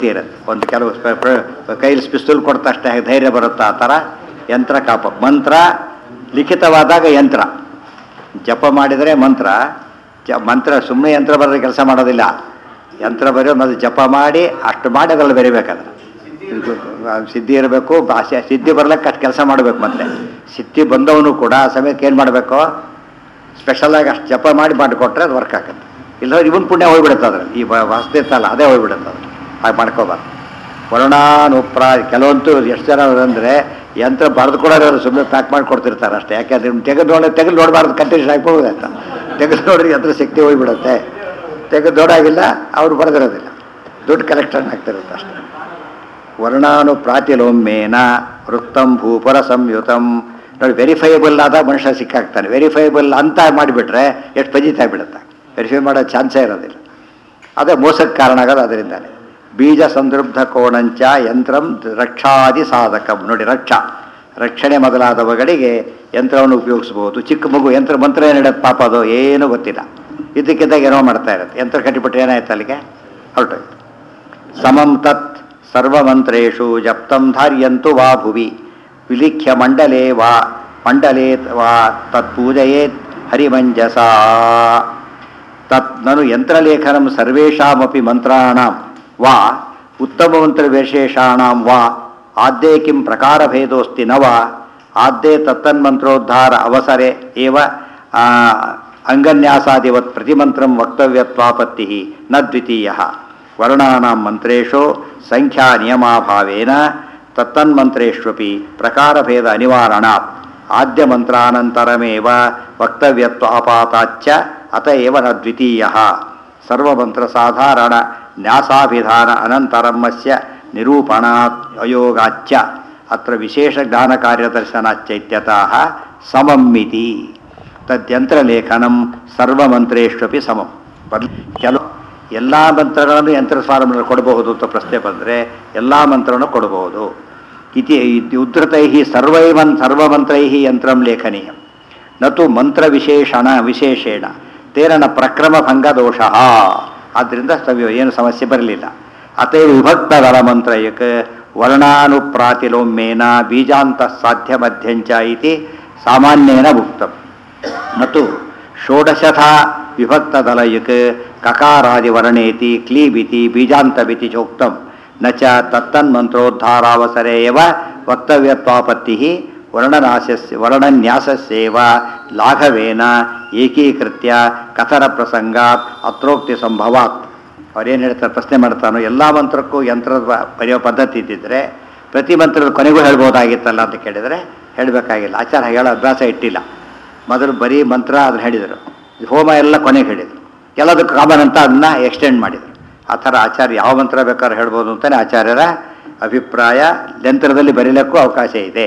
ಇರುತ್ತೆ ಒಂದು ಕೆಲವು ಸ್ಪ- ಪ್ರ- ಕೈಲಿ ಪಿಸ್ತೂಲ್ ಕೊಡ್ತಾ ಅಷ್ಟೇ ಧೈರ್ಯ ಬರುತ್ತಾ ಆ ಥರ ಯಂತ್ರ ಕಾಪ ಮಂತ್ರ ಲಿಖಿತವಾದಾಗ ಯಂತ್ರ ಜಪ ಮಾಡಿದರೆ ಮಂತ್ರ ಜ ಮಂತ್ರ ಸುಮ್ಮನೆ ಯಂತ್ರ ಬರೆದ್ರೆ ಕೆಲಸ ಮಾಡೋದಿಲ್ಲ ಯಂತ್ರ ಬರೆಯೋ ಮೊದಲು ಜಪ ಮಾಡಿ ಅಷ್ಟು ಮಾಡಿ ಅದರಲ್ಲಿ ಬೆರಿಬೇಕಾದ್ರೆ ಸಿದ್ಧಿ ಇರಬೇಕು ಭಾಷೆ ಸಿದ್ಧಿ ಬರ್ಲಿಕ್ಕೆ ಅಷ್ಟು ಕೆಲಸ ಮಾಡಬೇಕು ಮತ್ತೆ ಸಿದ್ಧಿ ಬಂದವನು ಕೂಡ ಆ ಸಮಯಕ್ಕೆ ಏನು ಮಾಡಬೇಕು ಸ್ಪೆಷಲಾಗಿ ಅಷ್ಟು ಜಪ ಮಾಡಿ ಮಾಡಿಕೊಟ್ರೆ ಅದು ವರ್ಕ್ ಆಗುತ್ತೆ ಇಲ್ಲ ಇವನ್ ಪುಣ್ಯ ಹೋಗ್ಬಿಡುತ್ತೆ ಅದ್ರ ಈ ವಸತಿ ಇರ್ತಲ್ಲ ಅದೇ ಹೋಗ್ಬಿಡುತ್ತೆ ಅದು ಹಾಗೆ ಮಾಡ್ಕೋಬಾರ್ದು ವರ್ಣಾನುಪ್ರ ಕೆಲವಂತೂ ಎಷ್ಟು ಜನ ಅಂದರೆ ಯಂತ್ರ ಬರೆದು ಕೊಡೋರು ಸುಮ್ಮನೆ ಪ್ಯಾಕ್ ಮಾಡಿ ಕೊಡ್ತಿರ್ತಾರೆ ಅಷ್ಟೇ ಯಾಕೆಂದ್ರೆ ತೆಗೆದು ನೋಡಿ ತೆಗೆದು ನೋಡಬಾರ್ದು ಕಂಟಿನ್ಯೂಸ್ ಆಗಿపోಗುದಂತ ತೆಗೆದು ನೋಡ್ರಿ ಯಂತ್ರ ಶಕ್ತಿ ಹೋಗ್ಬಿಡುತ್ತೆ ತೆಗೆದು ನೋಡಾಗಿಲ್ಲ ಅವ್ರು ಬರೆದಿರೋದಿಲ್ಲ ದುಡ್ಡು ಕಲೆಕ್ಷನ್ ಆಗ್ತಿರುತ್ತೆ ಅಷ್ಟೇ ವರ್ಣಾನು ಪ್ರಾತಿಲೋಮ್ಯೇನ ವೃತ್ತಂ ಭೂಪರ ಸಂಯುತಂ ನೋಡಿ ವೆರಿಫೈಬಲ್ ಆದ ಮನುಷ್ಯ ಸಿಕ್ಕಾಗ್ತಾನೆ ವೆರಿಫೈಬಲ್ ಅಂತ ಮಾಡಿಬಿಟ್ರೆ ಎಷ್ಟು ಫಜಿತಾ ಬಿಡುತ್ತೆ ವೆರಿಫೈ ಮಾಡೋ ಚಾನ್ಸೇ ಇರೋದಿಲ್ಲ ಅದೇ ಮೋಸಕ್ಕೆ ಕಾರಣ ಆಗೋದು ಅದರಿಂದಾನೆ ಬೀಜ ಸಂದೃಬ್ಧ ಕೋಣಂಚ ಯಂತ್ರಂ ರಕ್ಷಾದಿ ಸಾಧಕಂ ನೋಡಿ ರಕ್ಷಾ ರಕ್ಷಣೆ ಮೊದಲಾದವುಗಳಿಗೆ ಯಂತ್ರವನ್ನು ಉಪಯೋಗಿಸ್ಬೋದು ಚಿಕ್ಕ ಮಗು ಯಂತ್ರ ಮಂತ್ರ ಏನು ಹೇಳೋದು ಪಾಪ ಅದು ಏನೂ ಗೊತ್ತಿಲ್ಲ ಇದಕ್ಕಿದ್ದಾಗ ಏನೋ ಮಾಡ್ತಾ ಇರುತ್ತೆ ಯಂತ್ರ ಕಟ್ಟಿಬಿಟ್ರೆ ಏನಾಯ್ತು ಅಲ್ಲಿಗೆ ಹೊರಟೋಯ್ತು ಸಮಂ ತತ್ ಸರ್ವಮಂತ್ರೇಷು ಜಪ್ತಂ ಧಾರ್ಯಂತು ವಾ ಭುವಿ ವಿಲಿಖ್ಯ ಮಂಡಲೇ ವಾ ಮಂಡಲೇ ವಾ ತತ್ ಪೂಜಯೇತ್ ಹರಿಮಂಜಸ ತತ್ ನನು ಯಂತ್ರಲೇಖನಂ ಸರ್ವೇಷಾಮಪಿ ಮಂತ್ರಾಣಾಂ ವಾ ಉತ್ತಮಮಂತ್ರವಿಶೇಷಾಣಾಂ ವಾ ಆದ್ಯೇ ಕಿಂ ಪ್ರಕಾರಭೇದೋಸ್ತಿ ನ ವಾ ಆದ್ಯೇ ತತ್ತನ್ಮಂತ್ರೋದ್ಧಾರ ಅವಸರೆ ಏವ ಆ, ಅಂಗನ್ಯಾಸಾದಿವತ್ ಪ್ರತಿಮಂತ್ರಂ ವಕ್ತವ್ಯತ್ವಾಪತ್ತಿ ನ ದ್ವಿತೀಯ ವರ್ಣಾನಾಂ ಮಂತ್ರೇಶು ಸಂಖ್ಯಾ ನಿಯಮಾಭಾವೇನ ತತ್ತನ್ಮಂತ್ರೇಷ್ವಪಿ ಪ್ರಕಾರಭೇದ ಅನಿವಾರಣಾತ್ ಆದ್ಯ ಮಂತ್ರಾನಂತರಮೇವ ವಕ್ತವ್ಯತ್ವಾಪಾತಾಚ್ಚ ಅತ ಏವ ನ ದ್ವಿತೀಯ ಸರ್ವಮಂತ್ರ ಸಾಧಾರಣ ನ್ಯಾಸಾಭಿಧಾನ ಅನಂತರಮಸ್ಯ ನಿರೂಪಣಾತ್ ಅಯೋಗಾಚ್ಚ ಅತ್ರ ವಿಶೇಷ ಜ್ಞಾನ ಕಾರ್ಯದರ್ಶನಾಚ್ಚೈತ್ಯತಃ ಸಮಮ್ಮಿತಿ ತದ್ಯಂತ್ರಲೇಖನಂ ಸರ್ವಮಂತ್ರೇಷ್ವಪಿ ಸಮಂ ಬರ್ ಕೆಲವು ಎಲ್ಲ ಮಂತ್ರಗಳನ್ನು ಯಂತ್ರ ಸ್ವಾರಂಭ ಕೊಡಬಹುದು ಅಂತ ಪ್ರಶ್ನೆ ಬಂದರೆ ಎಲ್ಲ ಮಂತ್ರವನ್ನು ಕೊಡಬಹುದು ಇತಿ ಇತಿ ಉದ್ಧತೈ ಸರ್ವೈವನ್ ಸರ್ವಮಂತ್ರೈ ಯಂತ್ರಂ ಲೇಖನೀಯಂ ನತು ಮಂತ್ರ ವಿಶೇಷಣ ವಿಶೇಷೇಣ ತೇರಣ ಪ್ರಕ್ರಮ ಭಂಗ ದೋಷ ಆದ್ದರಿಂದ ಸವ್ಯ ಏನು ಸಮಸ್ಯೆ ಬರಲಿಲ್ಲ ಅತೈವ ವಿಭಕ್ತ ದಳ ಮಂತ್ರಯಕ್ ವರ್ಣಾನುಪ್ರಾತಿಲೋಮ್ಯೇನ ಬೀಜಾಂತ ಸಾಧ್ಯ ಮಧ್ಯಂಚ ಇತಿ ಸಾಮಾನ್ಯೇನ ಉಕ್ತಂ ಮತ್ತು ಷೋಡಶಥ ವಿಭಕ್ತದಲಯುಕ್ ಕಕಾರಾದಿವರ್ಣೇತಿ ಕ್ಲೀಬಿತಿ ಬೀಜಾಂತಬಿತಿ ಚೋಕ್ತಂ ನ ಚ ತತ್ತನ್ಮಂತ್ರೋದ್ಧಾರಾವಸರೆ ಎವ ವಕ್ತವ್ಯತ್ವಾಪತ್ತಿ ವರ್ಣನಾಶಸ್ಯ ವರ್ಣನ್ಯಾಸಸ್ಯೇವ ಲಾಘವೇನ ಏಕೀಕೃತ್ಯ ಕಥನ ಪ್ರಸಂಗಾತ್ ಅತ್ರೋಕ್ತಿ ಸಂಭವಾತ್ ಅವ್ರೇನು ಹೇಳ್ತಾರೆ ಪ್ರಶ್ನೆ ಮಾಡ್ತಾನೋ ಎಲ್ಲ ಮಂತ್ರಕ್ಕೂ ಯಂತ್ರದ ಬ- ಬರೆಯೋ ಪದ್ಧತಿ ಇದ್ದಿದ್ರೆ ಪ್ರತಿ ಮಂತ್ರದ ಕೊನೆಗೂ ಹೇಳ್ಬೋದಾಗಿತ್ತಲ್ಲ ಅಂತ ಕೇಳಿದರೆ ಹೇಳಬೇಕಾಗಿಲ್ಲ ಆಚಾರ ಹೇಳೋ ಅಭ್ಯಾಸ ಇಟ್ಟಿಲ್ಲ ಮೊದಲು ಬರೀ ಮಂತ್ರ ಅದನ್ನ ಹೇಳಿದರು ಹೋಮ ಎಲ್ಲ ಕೊನೆಗೆ ಹೇಳಿದರು ಎಲ್ಲದಕ್ಕೂ ಕಾಮನ್ ಅಂತ ಅದನ್ನ ಎಕ್ಸ್ಟೆಂಡ್ ಮಾಡಿದರು ಆ ಥರ ಆಚಾರ್ಯ ಯಾವ ಮಂತ್ರ ಬೇಕಾದ್ರೂ ಹೇಳ್ಬೋದು ಅಂತಲೇ ಆಚಾರ್ಯರ ಅಭಿಪ್ರಾಯ ಯಂತ್ರದಲ್ಲಿ ಬರೀಲಿಕ್ಕೂ ಅವಕಾಶ ಇದೆ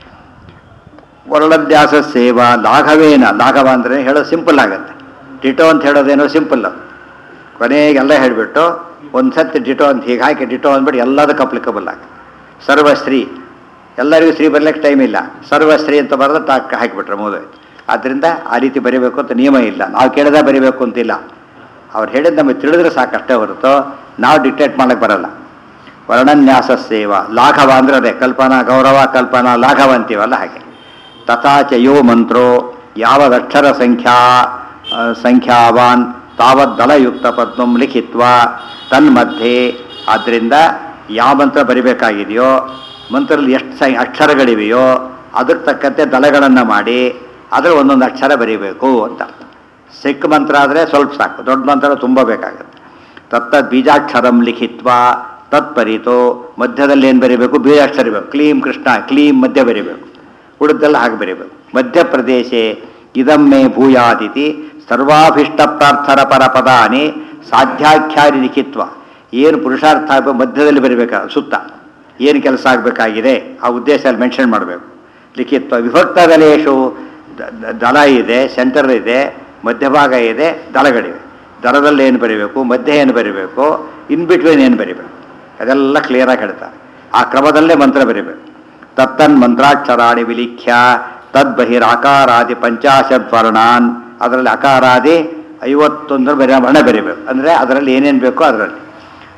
ವರ್ಣದ್ಯಾಸ ಸೇವಾ ಲಾಘವೇನ ಲಾಘವ ಅಂದರೆ ಹೇಳೋದು ಸಿಂಪಲ್ ಆಗುತ್ತೆ ಡಿಟೋ ಅಂತ ಹೇಳೋದೇನೋ ಸಿಂಪಲ್ ಅದು ಕೊನೆಗೆಲ್ಲ ಹೇಳಿಬಿಟ್ಟು ಒಂದು ಸತಿ ಡಿಟೋ ಅಂತ ಹೀಗೆ ಹಾಕಿ ಡಿಟೋ ಅಂದ್ಬಿಟ್ಟು ಎಲ್ಲದಕ್ಕೂ ಅಪ್ಲಿಕಬಲ್ ಆಗುತ್ತೆ ಸರ್ವಶ್ರೀ ಎಲ್ಲರಿಗೂ ಶ್ರೀ ಬರಲಿಕ್ಕೆ ಟೈಮ್ ಇಲ್ಲ ಸರ್ವಶ್ರೀ ಅಂತ ಬರೆದು ಟಾಕ್ ಹಾಕಿಬಿಟ್ರೆ ಮುಗಿದೋಯ್ತು ಆದ್ದರಿಂದ ಆ ರೀತಿ ಬರೀಬೇಕು ಅಂತ ನಿಯಮ ಇಲ್ಲ ನಾವು ಕೇಳಿದ ಬರೀಬೇಕು ಅಂತಿಲ್ಲ ಅವ್ರು ಹೇಳಿದ ನಮಗೆ ತಿಳಿದ್ರೆ ಸಾಕಷ್ಟೇ ಹೊರತು ನಾವು ಡಿಕ್ಟೇಟ್ ಮಾಡಕ್ಕೆ ಬರಲ್ಲ ವರ್ಣನ್ಯಾಸ ಸೇವಾ ಲಾಘವ ಅಂದ್ರೆ ಅದೇ ಕಲ್ಪನಾ ಗೌರವ ಕಲ್ಪನಾ ಲಾಘವ ಅಂತೀವಲ್ಲ ಹಾಗೆ ತಥಾಚ ಯೋ ಮಂತ್ರೋ ಯಾವದಕ್ಷರ ಸಂಖ್ಯಾ ಆ, ಸಂಖ್ಯಾವಾನ್ ತಾವದ್ದಲಯುಕ್ತ ಪದ್ಮಂ ಲಿಖಿತ್ವ ತನ್ಮಧ್ಯೆ ಆದ್ದರಿಂದ ಯಾವ ಮಂತ್ರ ಬರಿಬೇಕಾಗಿದೆಯೋ ಮಂತ್ರದಲ್ಲಿ ಎಷ್ಟು ಸಂ ಅಕ್ಷರಗಳಿವೆಯೋ ಅದಕ್ಕೆ ತಕ್ಕಂತೆ ದಳಗಳನ್ನು ಮಾಡಿ ಅದರ ಒಂದೊಂದು ಅಕ್ಷರ ಬರೀಬೇಕು ಅಂತ ಅರ್ಥ ಸಿಕ್ಕ ಮಂತ್ರ ಆದರೆ ಸ್ವಲ್ಪ ಸಾಕು ದೊಡ್ಡ ಮಂತ್ರ ತುಂಬ ಬೇಕಾಗುತ್ತೆ ತತ್ತದ್ ಬೀಜಾಕ್ಷರಂ ಲಿಖಿತ್ವ ತತ್ಪರಿತೋ ಮಧ್ಯದಲ್ಲಿ ಏನು ಬರೀಬೇಕು ಬೀಜಾಕ್ಷರ ಇರಬೇಕು ಕ್ಲೀಂ ಕೃಷ್ಣ ಕ್ಲೀಂ ಮಧ್ಯ ಬರೀಬೇಕು ಉಳಿದೆಲ್ಲ ಹಾಗೆ ಬರೀಬೇಕು ಮಧ್ಯಪ್ರದೇಶೆ ಇದಮ್ಮೆ ಭೂಯಾದಿತಿ ಸರ್ವಾಭಿಷ್ಟ ಪ್ರಾರ್ಥನ ಪರ ಪದಾನಿ ಸಾಧ್ಯಾಖ್ಯಾರಿ ಲಿಖಿತ್ವ ಏನು ಪುರುಷಾರ್ಥ ಆಗ್ಬೇಕು ಮಧ್ಯದಲ್ಲಿ ಬರೀಬೇಕು ಸುತ್ತ ಏನು ಕೆಲಸ ಆಗಬೇಕಾಗಿದೆ ಆ ಉದ್ದೇಶ ಅಲ್ಲಿ ಮೆನ್ಷನ್ ಮಾಡಬೇಕು ಲಿಖಿತ್ವ ವಿಭಕ್ತ ದಲೇಶು ದ- ದ- ದಳ ಇದೆ ಸೆಂಟರ್ ಇದೆ ಮಧ್ಯಭಾಗ ಇದೆ ದಳಗಳಿವೆ ದಳದಲ್ಲಿ ಏನು ಬರೀಬೇಕು ಮಧ್ಯ ಏನು ಬರೀಬೇಕು ಇನ್ ಬಿಟ್ವೀನ್ ಏನು ಬರೀಬೇಕು ಅದೆಲ್ಲ ಕ್ಲಿಯರಾಗಿ ಹೇಳ್ತಾರೆ ಆ ಕ್ರಮದಲ್ಲೇ ಮಂತ್ರ ಬರೀಬೇಕು ತತ್ತನ್ ಮಂತ್ರಾಕ್ಷರಾಣಿ ವಿಲಿಖ್ಯ ತದ್ ಬಹಿರಾಕಾರಾದಿ ಪಂಚಾಶತ್ ವರ್ಣಾನ್ ಅದರಲ್ಲಿ ಅಕಾರಾದಿ ಐವತ್ತೊಂದರ ಬರೀ ವರ್ಣ ಬರೀಬೇಕು ಅಂದರೆ ಅದರಲ್ಲಿ ಏನೇನು ಬೇಕೋ ಅದರಲ್ಲಿ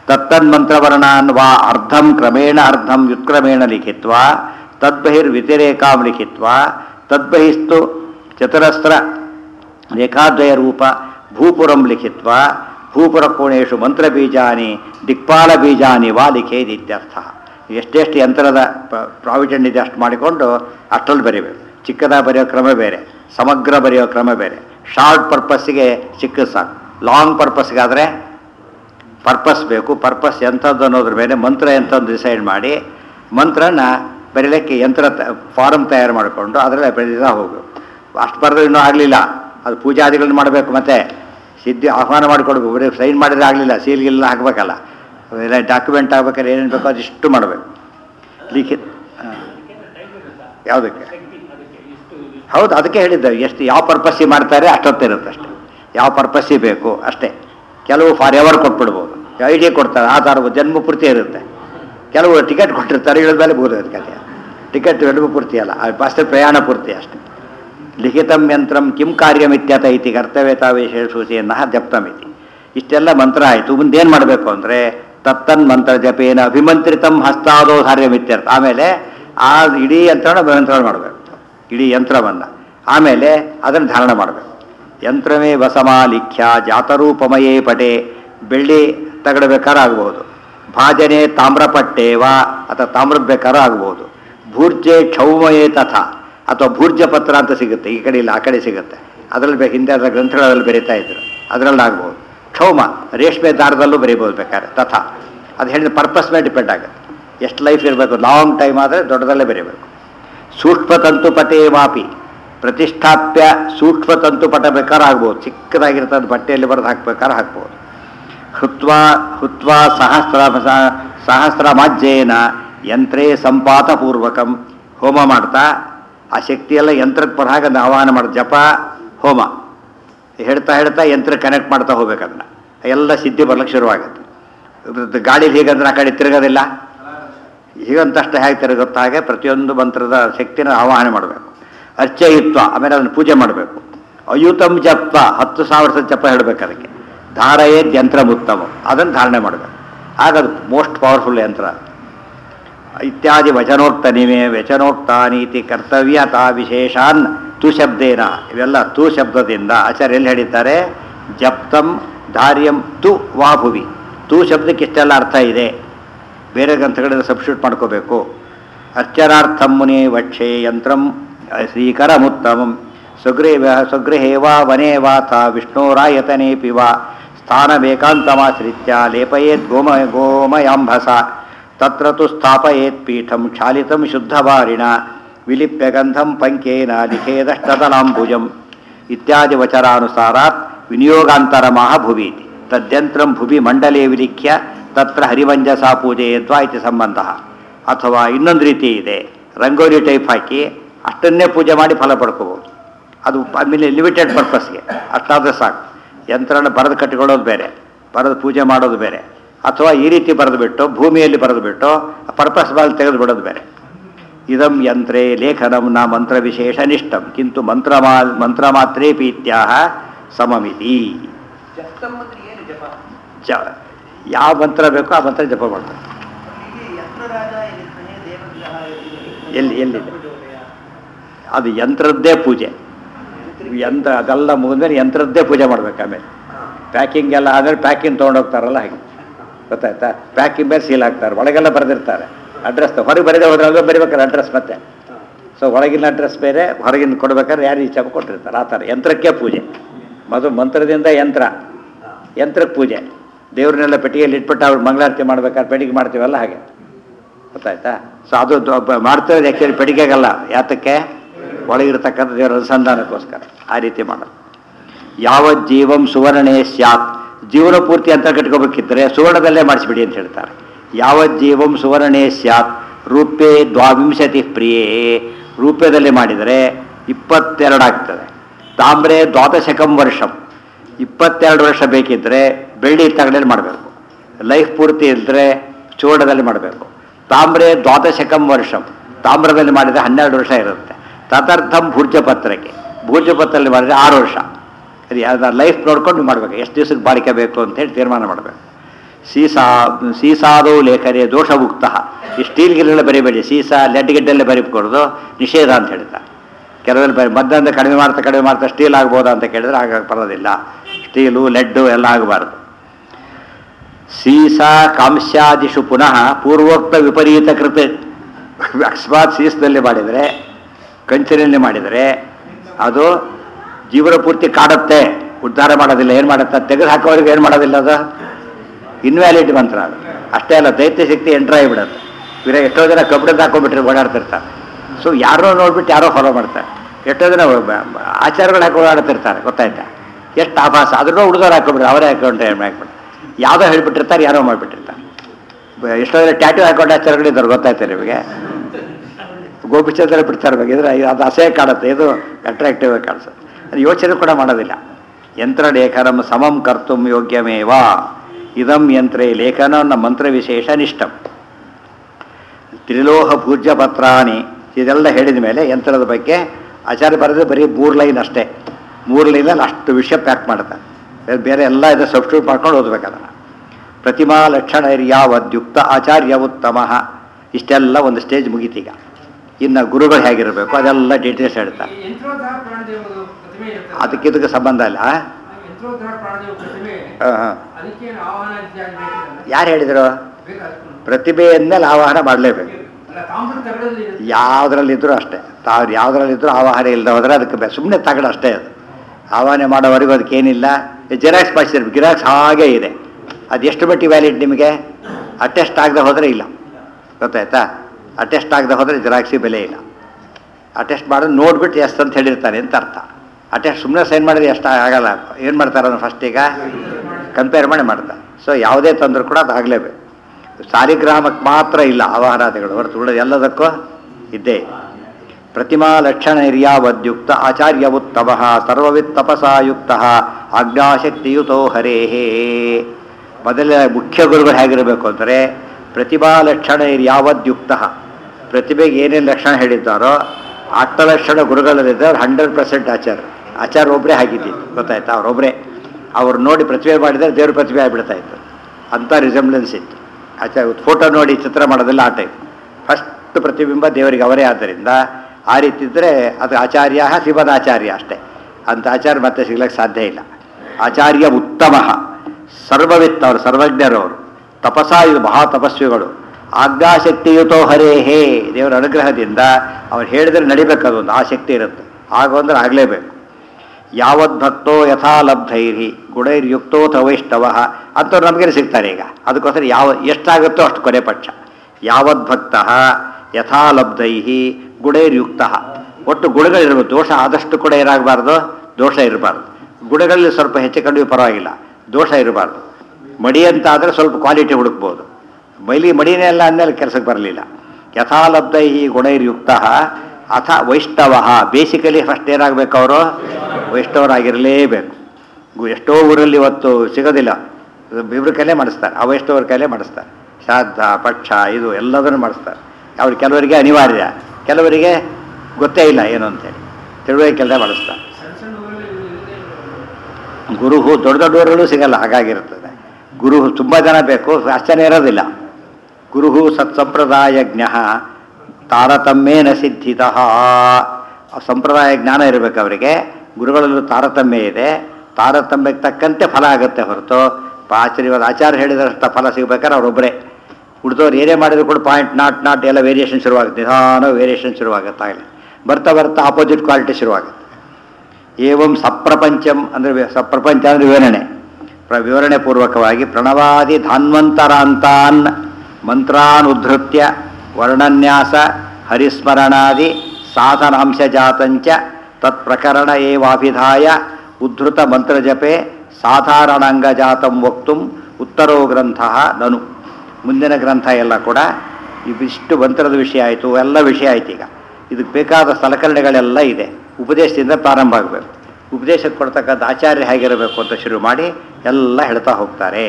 ತತ್ತನ್ಮಂತ್ರವರ್ಣಾನ್ ವಾ ಅರ್ಧಂ ಕ್ರಮೇಣ ಅರ್ಧಂ ವ್ಯುತ್ಕ್ರಮೇಣ ಲಿಖಿತ್ವಾ ತದ್ಬಹಿರ್ವ್ಯತಿರೇಕಾಂ ಲಿಖಿತ್ವಾ ತದ್ಬಹಿಸ್ತು ಚತುರಸ್ರ ರೇಖಾದ್ವಯ ರೂಪ ಭೂಪುರಂ ಲಿಖಿತ್ವಾ ಭೂಪುರಕೋಣೇಶು ಮಂತ್ರಬೀಜಾನಿ ದಿಕ್ಪಾಲ ಬೀಜಾನಿ ವಾ ಲಿಖೇದ್ ಇತ್ಯರ್ಥ ಎಷ್ಟೆಷ್ಟು ಯಂತ್ರದ ಪ- ಪ್ರಾವಿಷನ್ ಇದೆ ಅಷ್ಟು ಮಾಡಿಕೊಂಡು ಅಷ್ಟರಲ್ಲಿ ಬರೀಬೇಕು ಚಿಕ್ಕದಾಗಿ ಬರೆಯೋ ಕ್ರಮ ಬೇರೆ ಸಮಗ್ರ ಬರೆಯೋ ಕ್ರಮ ಬೇರೆ ಶಾರ್ಟ್ ಪರ್ಪಸ್ಸಿಗೆ ಚಿಕ್ಕದು ಸಾಕು ಲಾಂಗ್ ಪರ್ಪಸ್ಗಾದರೆ ಪರ್ಪಸ್ ಬೇಕು ಪರ್ಪಸ್ ಎಂಥದ್ದು ಅನ್ನೋದ್ರ ಮೇಲೆ ಮಂತ್ರ ಎಂಥದ್ದು ಡಿಸೈಡ್ ಮಾಡಿ ಮಂತ್ರನ ಬರೀಲಿಕ್ಕೆ ಯಂತ್ರ ಫಾರಮ್ ತಯಾರು ಮಾಡಿಕೊಂಡು ಅದರಲ್ಲೇ ಬೆಳೀತಾ ಹೋಗಬೇಕು ಅಷ್ಟು ಬರೆದ್ರೆ ಇನ್ನೂ ಆಗಲಿಲ್ಲ ಅದು ಪೂಜಾದಿಗಳನ್ನ ಮಾಡಬೇಕು ಮತ್ತೆ ಸಿದ್ಧಿ ಆಹ್ವಾನ ಮಾಡಿಕೊಡ್ಬೇಕು ಬರೀ ಸೈನ್ ಮಾಡಿದ್ರೆ ಆಗಲಿಲ್ಲ ಸೀಲ್ಗಿಲ್ಲ ಹಾಕಬೇಕಲ್ಲ ಎಲ್ಲ ಡಾಕ್ಯುಮೆಂಟ್ ಆಗ್ಬೇಕಾದ್ರೆ ಏನೇನು ಬೇಕೋ ಅದಿಷ್ಟು ಮಾಡಬೇಕು ಲಿಖಿತ್ ಹಾಂ ಯಾವುದಕ್ಕೆ ಹೌದು ಅದಕ್ಕೆ ಹೇಳಿದ್ದೆ ಎಷ್ಟು ಯಾವ ಪರ್ಪಸ್ಸಿಗೆ ಮಾಡ್ತಾರೆ ಅಷ್ಟೊತ್ತಿರುತ್ತೆ ಅಷ್ಟೇ ಯಾವ ಪರ್ಪಸ್ಸಿಗೆ ಬೇಕು ಅಷ್ಟೇ ಕೆಲವು ಫಾರ್ ಎವರ್ ಕೊಟ್ಬಿಡ್ಬೋದು ಐಡಿಯಾ ಕೊಡ್ತಾರೆ ಆ ಥರ ಜನ್ಮ ಪೂರ್ತಿ ಇರುತ್ತೆ ಕೆಲವು ಟಿಕೆಟ್ ಕೊಟ್ಟಿರ್ತಾರೆ ಇಳಿದ ಮೇಲೆ ಬೋಧೋದು ಕಥೆ ಟಿಕೆಟ್ ಜನ್ಮ ಪೂರ್ತಿ ಅಲ್ಲ ಅಷ್ಟೇ ಪ್ರಯಾಣ ಪೂರ್ತಿ ಅಷ್ಟೇ ಲಿಖಿತಂ ಯಂತ್ರಂ ಕಿಂ ಕಾರ್ಯಮಿತ್ಯತ ಇತಿ ಕರ್ತವ್ಯತಾ ವಿಶೇಷ ಸೂಚಿಯನ್ನ ಜಪ್ತಮಿತಿ ಇಷ್ಟೆಲ್ಲ ಮಂತ್ರ ಆಯಿತು ಮುಂದೇನು ಮಾಡಬೇಕು ಅಂದರೆ ತತ್ತನ್ ಮಂತ್ರ ಜಪೇನ ಅಭಿಮಂತ್ರಿತಂ ಹಸ್ತಾದೋ ಧಾರ್ಯಮಿತ್ಯರ್ಥ ಆಮೇಲೆ ಆ ಇಡೀ ಯಂತ್ರನ ಮಂತ್ರ ಮಾಡಬೇಕು ಇಡೀ ಯಂತ್ರವನ್ನು ಆಮೇಲೆ ಅದನ್ನು ಧಾರಣ ಮಾಡಬೇಕು ಯಂತ್ರಮೇ ವಸಮಾಲಿಖ್ಯ ಜಾತರೂಪಮಯೇ ಪಟೆ ಬೆಳ್ಳಿ ತಗಡಬೇಕಾದ್ರೂ ಆಗ್ಬೋದು ಭಾಜನೆ ತಾಮ್ರಪಟ್ಟೇವ ಅಥವಾ ತಾಮ್ರದ ಬೇಕಾದ್ರೂ ಆಗ್ಬೋದು ಭೂರ್ಜೆ ಕ್ಷೌಮಯೇ ತಥಾ ಅಥವಾ ಭೂರ್ಜ ಪತ್ರ ಅಂತ ಸಿಗುತ್ತೆ ಈ ಕಡೆ ಇಲ್ಲ ಆ ಕಡೆ ಸಿಗುತ್ತೆ ಅದರಲ್ಲಿ ಬೆ- ಹಿಂದೆ ಅದರ ಗ್ರಂಥಗಳಲ್ಲಿ ಬರೀತಾ ಇದ್ರು ಅದರಲ್ಲಿ ಆಗ್ಬೋದು ಕ್ಷೌಮ ರೇಷ್ಮೆ ದಾರದಲ್ಲೂ ಬರೀಬೋದು ಬೇಕಾದ್ರೆ ತಥಾ ಅದು ಹೇಳಿದ ಪರ್ಪಸ್ ಮೇಲೆ ಡಿಪೆಂಡ್ ಆಗುತ್ತೆ ಎಷ್ಟು ಲೈಫ್ ಇರಬೇಕು ಲಾಂಗ್ ಟೈಮ್ ಆದರೆ ದೊಡ್ಡದಲ್ಲೇ ಬರೀಬೇಕು ಸೂಕ್ಷ್ಮ ತಂತು ಪಟೇ ಮಾಪಿ ಪ್ರತಿಷ್ಠಾಪ್ಯ ಸೂಕ್ಷ್ಮ ತಂತು ಪಟ ಬೇಕಾದ್ರೆ ಆಗ್ಬೋದು ಚಿಕ್ಕದಾಗಿರ್ತದೆ ಬಟ್ಟೆಯಲ್ಲಿ ಬರೆದು ಹಾಕ್ಬೇಕಾದ್ರೆ ಹಾಕ್ಬೋದು ಹೃತ್ವಾ ಹೃತ್ವಾ ಸಹಸ್ರ ಸಹಸ್ರಮಾಜ್ಯೇನ ಯಂತ್ರೇ ಸಂಪಾತಪೂರ್ವಕಂ ಹೋಮ ಮಾಡ್ತಾ ಆ ಶಕ್ತಿಯೆಲ್ಲ ಯಂತ್ರಕ್ಕೆ ಬರಹಾಗ ಅದನ್ನ ಆವಾಹನ ಮಾಡಿ ಜಪ ಹೋಮ ಹೇಳ್ತಾ ಹೇಳ್ತಾ ಯಂತ್ರ ಕನೆಕ್ಟ್ ಮಾಡ್ತಾ ಹೋಗ್ಬೇಕು ಅದನ್ನ ಎಲ್ಲ ಸಿದ್ಧಿ ಬರ್ಲಿಕ್ಕೆ ಶುರುವಾಗುತ್ತೆ ಇದು ಗಾಡೀಲಿ ಹೇಗಂದ್ರೆ ಆ ಕಡೆ ತಿರುಗೋದಿಲ್ಲ ಹೀಗಂತಷ್ಟು ಹೇಗೆ ತಿರುಗುತ್ತಾ ಹಾಗೆ ಪ್ರತಿಯೊಂದು ಮಂತ್ರದ ಶಕ್ತಿನ ಆವಾಹನೆ ಮಾಡಬೇಕು ಅರ್ಚಯಿತ್ವ ಆಮೇಲೆ ಅದನ್ನು ಪೂಜೆ ಮಾಡಬೇಕು ಅಯುತಂ ಜಪ ಹತ್ತು ಸಾವಿರ ಸಲ ಜಪ ಹೇಳಬೇಕು ಅದಕ್ಕೆ ಧಾರಯೇದ್ ಯಂತ್ರ ಉತ್ತಮ ಅದನ್ನು ಧಾರಣೆ ಮಾಡಬೇಕು ಆಗ ಅದು ಮೋಸ್ಟ್ ಪವರ್ಫುಲ್ ಯಂತ್ರ ಇತ್ಯಾದಿ ವಚನೋಕ್ತ ನಿಮೆ ವಚನೋಕ್ತಾನೀತಿ ಕರ್ತವ್ಯತಾ ವಿಶೇಷಾನ್ ತು ಶಬ್ದೇನ ಇವೆಲ್ಲ ತು ಶಬ್ದದಿಂದ ಆಚಾರ್ಯ ಎಲ್ಲಿ ಹೇಳಿದ್ದಾರೆ ಜಪ್ತಂ ಧಾರ್ಯಂ ತು ವಾಭುವಿ ತು ಶಬ್ದಕ್ಕೆ ಇಷ್ಟೆಲ್ಲ ಅರ್ಥ ಇದೆ ಬೇರೆ ಗ್ರಂಥಗಳಿಂದ ಸಬ್ಸ್ಟಿಟ್ಯೂಟ್ ಮಾಡ್ಕೋಬೇಕು ಅರ್ಚನಾರ್ಥಂ ಮುನಿ ವಕ್ಷೆ ಯಂತ್ರಂ ಶ್ರೀಕರಮುತ್ತಮಂ ಸ್ವಗೃಹ ಸ್ವಗೃಹೇ ವಾ ವನೇ ವಾಥ ವಿಷ್ಣೋರಾಯತನೇಪಿ ವಾ ಸ್ಥಾನಮೇಕಾಂತಮಾಶ್ರಿತ್ಯ ಲೇಪಯೇತ್ ಗೋಮ ಗೋಮಯಾಂಭಸ ತತ್ರ ತು ಸ್ಥಾಪಯೇತ್ ಪೀಠಂ ಕ್ಷಾಲಿತಂ ಶುದ್ಧವಾರಿಣ ವಿಲಿಪ್ಯ ಗಂಧಂ ಪಂಕೇನ ಲಿಖೇದಷ್ಟತಲಾಂಬುಜಂ ಇತ್ಯಾದಿ ವಚನಾನುಸಾರಾತ್ ವಿನಿಯೋಗಾಂತರಮಃ ಭುವಿ ತದ್ಯಂತ್ರಂ ಭುವಿ ಮಂಡಲೇ ವಿಲಿಖ್ಯ ತತ್ರ ಹರಿವಂಜಸಾ ಪೂಜೆಯದ್ವಾ ಇತಿ ಸಂಬಂಧ ಅಥವಾ ಇನ್ನೊಂದು ರೀತಿ ಇದೆ ರಂಗೋಲಿ ಟೈಪ್ ಹಾಕಿ ಅಷ್ಟನ್ನೇ ಪೂಜೆ ಮಾಡಿ ಫಲ ಪಡ್ಕೋಬೋದು ಅದು ಆಮೇಲೆ ಲಿಮಿಟೆಡ್ ಪರ್ಪಸ್ಗೆ ಅಷ್ಟಾದರೆ ಸಾಕು ಯಂತ್ರನ ಬರೆದು ಕಟ್ಟಿಕೊಳ್ಳೋದು ಬೇರೆ ಬರೆದು ಪೂಜೆ ಮಾಡೋದು ಬೇರೆ ಅಥವಾ ಈ ರೀತಿ ಬರೆದು ಬಿಟ್ಟು ಭೂಮಿಯಲ್ಲಿ ಬರೆದು ಬಿಟ್ಟು ಪರ್ಪಸ್ ಬಾಲ್ ತೆಗೆದು ಬಿಡೋದು ಬೇರೆ ಇದಂ ಯಂತ್ರೇ ಲೇಖನಂ ನ ಮಂತ್ರ ವಿಶೇಷ ನಿಷ್ಠಂ ಕಿಂತು ಮಂತ್ರ ಮಾ ಮಂತ್ರ ಮಾತ್ರೇ ಪೀತ್ಯಾಹ ಸಮಮಿತಿ ಜಪ್ತಂ ಅಂದ್ರೆ ಏನು ಜಪ ಜ ಯಾವ ಮಂತ್ರ ಬೇಕೋ ಆ ಮಂತ್ರ ಜಪ ಮಾಡ್ತಾರೆ ಇಲ್ಲಿ ಯಂತ್ರರಾಜ ಎಲ್ಲಿರ್ತಾನೆ ದೇವಗ್ರಹ ಎಲ್ಲಿರ್ತಾನೆ? ಎಲ್ಲಿ- ಎಲ್ಲಿದೆ? ಅದು ಯಂತ್ರದ್ದೇ ಪೂಜೆ ಯಂತ್ರ ಅದೆಲ್ಲ ಮುಗಿದ್ಮೇಲೆ ಯಂತ್ರದ್ದೇ ಪೂಜೆ ಮಾಡ್ಬೇಕು ಆಮೇಲೆ ಪ್ಯಾಕಿಂಗ್ ಎಲ್ಲ ಆದ್ಮೇಲೆ ಪ್ಯಾಕಿಂಗ್ ತೊಗೊಂಡೋಗ್ತಾರಲ್ಲ ಹಾಗೆ ಗೊತ್ತಾಯ್ತಾ ಪ್ಯಾಕಿಂಗ್ ಮೇಲೆ ಸೀಲ್ ಹಾಕ್ತಾರೆ ಒಳಗೆಲ್ಲ ಬರೆದಿರ್ತಾರೆ ಅಡ್ರೆಸ್ ಹೊರಗೆ ಬರೆದೇ ಹೋದ್ರೆ ಅಲ್ಲೇ ಬರಿಬೇಕಾರೆ ಅಡ್ರೆಸ್ ಮತ್ತೆ ಸೊ ಒಳಗಿನ ಅಡ್ರೆಸ್ ಬೇರೆ ಹೊರಗಿನ ಕೊಡ್ಬೇಕಾದ್ರೆ ಯಾರು ಈ ಚಪ ಕೊಟ್ಟಿರ್ತಾರೆ ಆ ಥರ ಯಂತ್ರಕ್ಕೆ ಪೂಜೆ ಮೊದಲು ಮಂತ್ರದಿಂದ ಯಂತ್ರ ಯಂತ್ರಕ್ಕೆ ಪೂಜೆ ದೇವ್ರನ್ನೆಲ್ಲ ಪೆಟ್ಟಿಗೆಯಲ್ಲಿ ಇಟ್ಬಿಟ್ಟು ಅವ್ರು ಮಂಗಳಾರತಿ ಮಾಡ್ಬೇಕಾದ್ರೆ ಪೆಟ್ಟಿಗೆ ಮಾಡ್ತೀವಲ್ಲ ಹಾಗೆ ಗೊತ್ತಾಯ್ತಾ ಸೊ ಅದು ದೊ- ಬ- ಮಾಡ್ತಿರೋದು ಆ್ಯಕ್ಚುಲಿ ಪೆಟ್ಟಿಗೆಗಲ್ಲ ಯಾತಕ್ಕೆ ಒಳಗಿರ್ತಕ್ಕಂಥ ದೇವರ ಅನುಸಂಧಾನಕ್ಕೋಸ್ಕರ ಆ ರೀತಿ ಮಾಡೋದು ಯಾವ ಜೀವಂ ಸುವರ್ಣೇ ಸ್ಯಾತ್ ಜೀವನ ಪೂರ್ತಿ ಅಂತ ಕಟ್ಕೋಬೇಕಿದ್ರೆ ಸುವರ್ಣದಲ್ಲೇ ಮಾಡಿಸ್ಬಿಡಿ ಅಂತ ಹೇಳ್ತಾರೆ ಯಾವ ಜೀವಂ ಸುವರ್ಣೇ ಸ್ಯಾತ್ ರೂಪೇ ದ್ವಾವಿಂಶತಿ ಪ್ರಿಯೇ ರೂಪದಲ್ಲಿ ಮಾಡಿದರೆ ಇಪ್ಪತ್ತೆರಡು ಆಗ್ತದೆ ತಾಮ್ರೆ ದ್ವಾದಶಕಂ ವರ್ಷಂ ಇಪ್ಪತ್ತೆರಡು ವರ್ಷ ಬೇಕಿದ್ದರೆ ಬೆಳ್ಳಿ ತಗಡಲ್ಲಿ ಮಾಡಬೇಕು ಲೈಫ್ ಪೂರ್ತಿ ಇದ್ದರೆ ಚೋಡದಲ್ಲಿ ಮಾಡಬೇಕು ತಾಮ್ರೆ ದ್ವಾದಶಕಂ ವರ್ಷಂ ತಾಮ್ರದಲ್ಲಿ ಮಾಡಿದರೆ ಹನ್ನೆರಡು ವರ್ಷ ಇರುತ್ತೆ ತದರ್ಥಂ ಭೂರ್ಜಪತ್ರಕ್ಕೆ ಭೂರ್ಜಪತ್ರದಲ್ಲಿ ಮಾಡಿದರೆ ಆರು ವರ್ಷ ಅದು ಯಾವ್ದು ಲೈಫ್ ನೋಡ್ಕೊಂಡು ಮಾಡಬೇಕು ಎಷ್ಟು ದಿವಸಕ್ಕೆ ಬಾಳಿಕೆ ಬೇಕು ಅಂತೇಳಿ ತೀರ್ಮಾನ ಮಾಡಬೇಕು ಸೀಸಾ ಸೀಸಾದೋ ಲೇಖನೆ ದೋಷಮುಕ್ತ ಈ ಸ್ಟೀಲ್ ಗಿಲ್ಲೆಲ್ಲ ಬರಿಬೇಡಿ ಸೀಸಾ ಲೆಡ್ ಗಿಡ್ಡೆಲ್ಲ ಬರಿಕೊಡೋದು ನಿಷೇಧ ಅಂತ ಹೇಳ್ತಾರೆ ಕೆಲವರಲ್ಲಿ ಬರಿ ಮದ್ದಂದ ಕಡಿಮೆ ಮಾಡ್ತಾ ಕಡಿಮೆ ಮಾಡ್ತಾ ಸ್ಟೀಲ್ ಆಗ್ಬೋದಾ ಅಂತ ಕೇಳಿದ್ರೆ ಆಗ ಬರೋದಿಲ್ಲ ಸ್ಟೀಲು ಲೆಡ್ಡು ಎಲ್ಲ ಆಗಬಾರ್ದು ಸೀಸಾ ಕಾಂಸ್ಯಾದಿಷು ಪುನಃ ಪೂರ್ವೋಕ್ತ ವಿಪರೀತ ಕೃತ ಅಕಸ್ಮಾತ್ ಸೀಸದಲ್ಲಿ ಮಾಡಿದರೆ ಕಂಚಿನಲ್ಲಿ ಮಾಡಿದರೆ ಅದು ಜೀವನ ಪೂರ್ತಿ ಕಾಡುತ್ತೆ ಉದ್ಧಾರ ಮಾಡೋದಿಲ್ಲ ಏನು ಮಾಡುತ್ತೆ ತೆಗೆದು ಹಾಕೋರಿಗೆ ಏನು ಮಾಡೋದಿಲ್ಲ ಅದು ಇನ್ವ್ಯಾಲಿಡ್ ಮಂತ್ರ ಅದು ಅಷ್ಟೇ ಅಲ್ಲ ದೈತ್ಯ ಶಕ್ತಿ ಎಂಟ್ರ್ ಆಗಿಬಿಡುತ್ತೆ ಇವ್ರ ಎಷ್ಟೋ ಜನ ಕಬ್ಬಿಣದ ಹಾಕೊಂಡ್ಬಿಟ್ರೆ ಓಡಾಡ್ತಿರ್ತಾರೆ ಸೊ ಯಾರೋ ನೋಡ್ಬಿಟ್ಟು ಯಾರೋ ಫಾಲೋ ಮಾಡ್ತಾರೆ ಎಷ್ಟೋ ಜನ ಬ- ಬ- ಆಚಾರಗಳು ಹಾಕಿ ಓಡಾಡ್ತಿರ್ತಾರೆ ಗೊತ್ತಾಯ್ತಾ ಎಷ್ಟು ಆಭಾಸ ಅದ್ರೂ ಹುಡುಗರು ಹಾಕೊಂಡ್ಬಿಟ್ರೆ ಅವರೇ ಹಾಕೊಂಡ್ರೆ ಏನು ಹಾಕ್ಬಿಟ್ಟು ಯಾವುದೋ ಹೇಳ್ಬಿಟ್ಟಿರ್ತಾರೆ ಯಾರೋ ಮಾಡಿಬಿಟ್ಟಿರ್ತಾರೆ ಬ- ಎಷ್ಟೋ ಜನ ಟ್ಯಾಟೂ ಹಾಕೊಂಡು ಆಚಾರಗಳಿದ್ದಾರೆ ಗೊತ್ತಾಯ್ತಾ ನಿಮಗೆ ಗೋಪಿಚಂದ್ರ ಬಿಡ್ತಾರೆ ಬೇಕಿದ್ರೆ ಅದು ಅಸಹ್ಯ ಕಾಣುತ್ತೆ ಇದು ಅಟ್ರಾಕ್ಟಿವ್ ಆಗಿ ಕಾಣಿಸುತ್ತೆ ಅದು ಯೋಚನೆ ಕೂಡ ಮಾಡೋದಿಲ್ಲ ಯಂತ್ರ ಲೇಖನಂ ಸಮಂ ಕರ್ತುಂ ಯೋಗ್ಯಮೇವ ಇದಂ ಯಂತ್ರೇ ಲೇಖನ ಮಂತ್ರ ವಿಶೇಷ ನಿಷ್ಠಂ ತ್ರಿಲೋಹ ಪೂಜ್ಯ ಪತ್ರಾಣಿ ಇದೆಲ್ಲ ಹೇಳಿದ ಮೇಲೆ ಯಂತ್ರದ ಬಗ್ಗೆ ಆಚಾರ್ಯ ಬರೆದು ಬರೀ ಮೂರು ಲೈನ್ ಅಷ್ಟೇ ಮೂರು ಲೈನಲ್ಲಿ ಅಷ್ಟು ವಿಷಯ ಪ್ಯಾಕ್ ಮಾಡ್ತಾರೆ ಬೇರೆ- ಬೇರೆ ಎಲ್ಲ ಇದೆ ಸಬ್ಸ್ಟಿಟ್ಯೂಟ್ ಮಾಡ್ಕೊಂಡು ಓದ್ಬೇಕು ಅದನ್ನು ಪ್ರತಿಮಾ ಲಕ್ಷಣ ಯಾವದ್ಯುಕ್ತ ಆಚಾರ್ಯ ಉತ್ತಮ ಇಷ್ಟೆಲ್ಲ ಒಂದು ಸ್ಟೇಜ್ ಮುಗೀತೀಗ ಇನ್ನು ಗುರುಗಳು ಹೇಗಿರಬೇಕು ಅದೆಲ್ಲ ಡೀಟೇಲ್ಸ್ ಹೇಳ್ತಾರೆ ಈ ಯಂತ್ರೋದ್ಧಾರ ಪ್ರಾಣದೇವರು ಪ್ರತಿಮೆ ಇರ್ತದೆ ಅದಕ್ಕೆ ಇದಕ್ಕೆ ಸಂಬಂಧ ಇಲ್ಲ ಆ? ಯಂತ್ರೋದ್ಧಾರ ಪ್ರಾಣದೇವ ಪ್ರತಿಮೆ ಹಾ, ಹಾ. ಅದಕ್ಕೇನು ಆಹ್ವಾನ ಇತ್ಯಾದಿ ಬೇಕಿಲ್ಲ ಯಾರು ಹೇಳಿದರು ಬೇಕಾ ಅದಕ್ಕೂ? ಪ್ರತಿಭೆ ಅಂದಮೇಲೆ ಆವಾಹನ ಮಾಡಲೇಬೇಕು ಅಲ್ಲ ತಾಮ್ರದ ತಗಡಲ್ಲಿ ಇರುತ್ತೆ. ಯಾವುದ್ರಲ್ಲಿದ್ದರೂ ಅಷ್ಟೇ ತಾವು ಯಾವುದ್ರಲ್ಲಿದ್ದರೂ ಆವಾಹನ ಇಲ್ಲದೆ ಹೋದರೆ ಅದಕ್ಕೆ ಸುಮ್ಮನೆ ತಗಡ ಅಷ್ಟೇ ಅದು ಆವಾಹನೆ ಮಾಡೋವರೆಗೂ ಅದಕ್ಕೇನಿಲ್ಲ ಜೆರಾಕ್ಸ್ ಮಾಡಿಸಿರ್ಬೇಕು ಗಿರಾಕ್ಸ್ ಹಾಗೇ ಇದೆ ಅದು ಎಷ್ಟು ಮಟ್ಟಿಗೆ ವ್ಯಾಲಿಡ್ ನಿಮಗೆ ಅಟೆಸ್ಟ್ ಆಗದೆ ಹೋದರೆ ಇಲ್ಲ ಗೊತ್ತಾಯ್ತಾ ಅಟೆಸ್ಟ್ ಆಗದೆ ಹೋದರೆ ಜೆರಾಕ್ಸಿಗೆ ಬೆಲೆ ಇಲ್ಲ ಅಟೆಸ್ಟ್ ಮಾಡೋದು ನೋಡ್ಬಿಟ್ಟು ಎಷ್ಟು ಅಂತ ಹೇಳಿರ್ತಾನೆ ಅಂತ ಅರ್ಥ ಅಟೆಸ್ಟ್ ಸುಮ್ಮನೆ ಸೈನ್ ಮಾಡಿದ್ರೆ ಎಷ್ಟು ಆಗಲ್ಲ ಏನು ಮಾಡ್ತಾರೆ ಅದನ್ನು ಫಸ್ಟ್ ಈಗ ಕಂಪೇರ್ ಮಾಡಿ ಮಾಡ್ತಾರೆ ಸೊ ಯಾವುದೇ ತಂದರೂ ಕೂಡ ಅದು ಆಗಲೇಬೇಕು ಸಾಲಿಗ್ರಾಮಕ್ಕೆ ಮಾತ್ರ ಇಲ್ಲ ಆವಾಹನಾದಿಗಳು ಹೊರತು ಉಳಿದ ಎಲ್ಲದಕ್ಕೂ ಇದ್ದೇ ಇದೆ. ಪ್ರತಿಮಾ ಲಕ್ಷಣ ನಿರ್ಯಾವದ್ಯುಕ್ತ ಆಚಾರ್ಯ ಉತ್ತಮ ಸರ್ವವಿತ್ ತಪಸಾಯುಕ್ತ ಆಜ್ಞಾಶಕ್ತಿಯುತೋ ಹರೇಹೇ ಮೊದಲ ಮುಖ್ಯ ಗುರುಗಳು ಹೇಗಿರಬೇಕು ಅಂದರೆ ಪ್ರತಿಭಾ ಲಕ್ಷಣ ಯಾವದ್ಯುಕ್ತ ಪ್ರತಿಭೆಗೆ ಏನೇನು ಲಕ್ಷಣ ಹೇಳಿದ್ದಾರೋ ಅಷ್ಟ ಲಕ್ಷಣ ಗುರುಗಳಲ್ಲಿದ್ದಾರೆ ಹಂಡ್ರೆಡ್ ಪರ್ಸೆಂಟ್ ಆಚಾರ ಆಚಾರ ಒಬ್ಬರೇ ಆಗಿದ್ದಿದ್ದು ಗೊತ್ತಾಯ್ತಾ ಅವರೊಬ್ಬರೇ ಅವ್ರು ನೋಡಿ ಪ್ರತಿಭೆ ಮಾಡಿದರೆ ದೇವ್ರ ಪ್ರತಿಭೆ ಆಗಿಬಿಡ್ತಾ ಇತ್ತು ಅಂಥ ರಿಸೆಂಬ್ಲೆನ್ಸ್ ಇತ್ತು ಆಚಾರ ಫೋಟೋ ನೋಡಿ ಚಿತ್ರ ಮಾಡೋದೆಲ್ಲ ಆ ಟೈಪ್ ಫಸ್ಟ್ ಪ್ರತಿಬಿಂಬ ದೇವರಿಗೆ ಅವರೇ ಆದ್ದರಿಂದ ಆ ರೀತಿ ಇದ್ದರೆ ಅದು ಆಚಾರ್ಯ ಶಿವದಾಚಾರ್ಯ ಅಷ್ಟೇ ಅಂತ ಆಚಾರ್ಯ ಮತ್ತೆ ಸಿಗ್ಲಿಕ್ಕೆ ಸಾಧ್ಯ ಇಲ್ಲ ಆಚಾರ್ಯ ಉತ್ತಮ ಸರ್ವವಿತ್ ಅವರು ಸರ್ವಜ್ಞರವರು ತಪಸ ಇದು ಮಹಾ ತಪಸ್ವಿಗಳು ಆಜ್ಞಾಶಕ್ತಿಯುತೋ ಹರೇ ಹೇ ದೇವರ ಅನುಗ್ರಹದಿಂದ ಅವ್ರು ಹೇಳಿದ್ರೆ ನಡಿಬೇಕದೊಂದು ಆ ಶಕ್ತಿ ಇರುತ್ತೆ ಆಗ ಅಂದ್ರೆ ಆಗಲೇಬೇಕು ಯಾವದ್ಭಕ್ತೋ ಯಥಾ ಲಬ್ಧೈರಿ ಗುಣೈರ್ಯುಕ್ತೋಥ ವೈಷ್ಣವ ಅಂಥವ್ರು ನಮಗೇನು ಸಿಗ್ತಾರೆ ಈಗ ಅದಕ್ಕೋಸ್ಕರ ಯಾವ ಎಷ್ಟಾಗುತ್ತೋ ಅಷ್ಟು ಕೊನೆ ಪಕ್ಷ ಯಾವದ್ಭಕ್ತ ಯಥಾ ಲಬ್ಧೈ ಗುಣೈರ್ಯುಕ್ತ ಒಟ್ಟು ಗುಣಗಳಿರ್ಬೇಕು ದೋಷ ಆದಷ್ಟು ಕೂಡ ಏನಾಗಬಾರ್ದು ದೋಷ ಇರಬಾರ್ದು ಗುಣಗಳಲ್ಲಿ ಸ್ವಲ್ಪ ಹೆಚ್ಚು ಕಡಿಮೆ ಪರವಾಗಿಲ್ಲ ದೋಷ ಇರಬಾರ್ದು ಮಡಿ ಅಂತ ಆದರೆ ಸ್ವಲ್ಪ ಕ್ವಾಲಿಟಿ ಹುಡುಕ್ಬೋದು ಮೈಲಿ ಮಡಿನೇ ಎಲ್ಲ ಅಂದಮೇಲೆ ಕೆಲಸಕ್ಕೆ ಬರಲಿಲ್ಲ ಯಥಾಲಬ್ಧೈ ಗುಣೈರ್ಯುಕ್ತ ಅಥ ವೈಷ್ಣವ ಬೇಸಿಕಲಿ ಫಸ್ಟ್ ಏನಾಗಬೇಕು ಅವರು ವೈಷ್ಣವರಾಗಿರಲೇಬೇಕು ಗು- ಎಷ್ಟೋ ಊರಲ್ಲಿ ಇವತ್ತು ಸಿಗೋದಿಲ್ಲ ಇವ್ರ ಕೈಲೇ ಮಾಡಿಸ್ತಾರೆ ಆ ವೈಷ್ಣವರ ಕೈಲೇ ಮಾಡಿಸ್ತಾರೆ ಶ್ರಾದ್ದ ಪಕ್ಷ ಇದು ಎಲ್ಲದನ್ನು ಮಾಡಿಸ್ತಾರೆ ಅವ್ರು ಕೆಲವರಿಗೆ ಅನಿವಾರ್ಯ ಕೆಲವರಿಗೆ ಗೊತ್ತೇ ಇಲ್ಲ ಏನು ಅಂತೇಳಿ ತಿಳುವಳಿಕೆ ಇಲ್ಲದೆ ಮಾಡಿಸ್ತಾರೆ ಸಣ್ಣ ಸಣ್ಣ ಊರಲ್ಲಿ ಇರುವುದೇ ಇಲ್ಲ. ಗುರುಹು ದೊಡ್ಡ ದೊಡ್ಡ ಊರಲ್ಲೂ ಸಿಗಲ್ಲ ಹಾಗಾಗಿರುತ್ತದೆ ಗುರುಹು ತುಂಬ ಜನ ಬೇಕು ಆಶ್ಚರ್ಯ ಇರೋದಿಲ್ಲ ಗುರುಹು ಸತ್ಸಂಪ್ರದಾಯಜ್ಞ ತಾರತಮ್ಯೇನ ಸಿದ್ಧಿತ ಸಂಪ್ರದಾಯ ಜ್ಞಾನ ಇರಬೇಕು ಅವರಿಗೆ ಗುರುಗಳಲ್ಲೂ ತಾರತಮ್ಯ ಇದೆ ತಾರತಮ್ಯಕ್ಕೆ ತಕ್ಕಂತೆ ಫಲ ಆಗುತ್ತೆ ಹೊರತು ಪ- ಆಚಾರ್ಯವಾದ ಆಚಾರ್ಯ ಹೇಳಿದಷ್ಟು ಫಲ ಸಿಗ್ಬೇಕಾದ್ರೆ ಅವರೊಬ್ಬರೇ ಉಳಿದವ್ರು ಏನೇ ಮಾಡಿದ್ರು ಕೂಡ ಪಾಯಿಂಟ್ ನಾಟ್ ನಾಟ್ ಎಲ್ಲ ವೇರಿಯೇಷನ್ ಶುರುವಾಗುತ್ತೆ ನಿಧಾನ ವೇರಿಯೇಷನ್ ಶುರುವಾಗುತ್ತೆ ಆಗಲಿ ಬರ್ತಾ ಬರ್ತಾ ಆಪೋಸಿಟ್ ಕ್ವಾಲಿಟಿ ಶುರುವಾಗುತ್ತೆ ಏವಂ ಸಪ್ರಪಂಚಂ ಅಂದರೆ ಸಪ್ರಪಂಚ ಅಂದರೆ ವಿವರಣೆ ಪ್ರ ವಿವರಣೆ ಪೂರ್ವಕವಾಗಿ ಪ್ರಣವಾದಿ ಧಾನ್ವಂತರಾಂತಾನ್ ಮಂತ್ರಾನ್ ಉದ್ಧೃತ್ಯ ವರ್ಣನ್ಯಾಸ ಹರಿಸ್ಮರಣಾದಿ ಸಾಧನಾಂಶ ಜಾತಂಚ ತತ್ಪ್ರಕರಣ ಏವಾಭಿಧಾಯ ಉದ್ಧೃತ ಮಂತ್ರಜಪೆ ಸಾಧಾರಣಾಂಗಜಾತಂ ವಕ್ತು ಉತ್ತರೋ ಗ್ರಂಥ ನನು ಮುಂದಿನ ಗ್ರಂಥ ಎಲ್ಲ ಕೂಡ ಇವಿಷ್ಟು ಮಂತ್ರದ ವಿಷಯ ಆಯಿತು ಎಲ್ಲ ವಿಷಯ ಆಯ್ತು ಈಗ ಇದಕ್ಕೆ ಬೇಕಾದ ಸಲಕರಣೆಗಳೆಲ್ಲ ಇದೆ ಉಪದೇಶದಿಂದ ಪ್ರಾರಂಭ ಆಗಬೇಕು ಉಪದೇಶಕ್ಕೆ ಕೊಡ್ತಕ್ಕಂಥ ಆಚಾರ್ಯ ಹೇಗಿರಬೇಕು ಅಂತ ಶುರು ಮಾಡಿ ಎಲ್ಲ ಹೇಳ್ತಾ ಹೋಗ್ತಾರೆ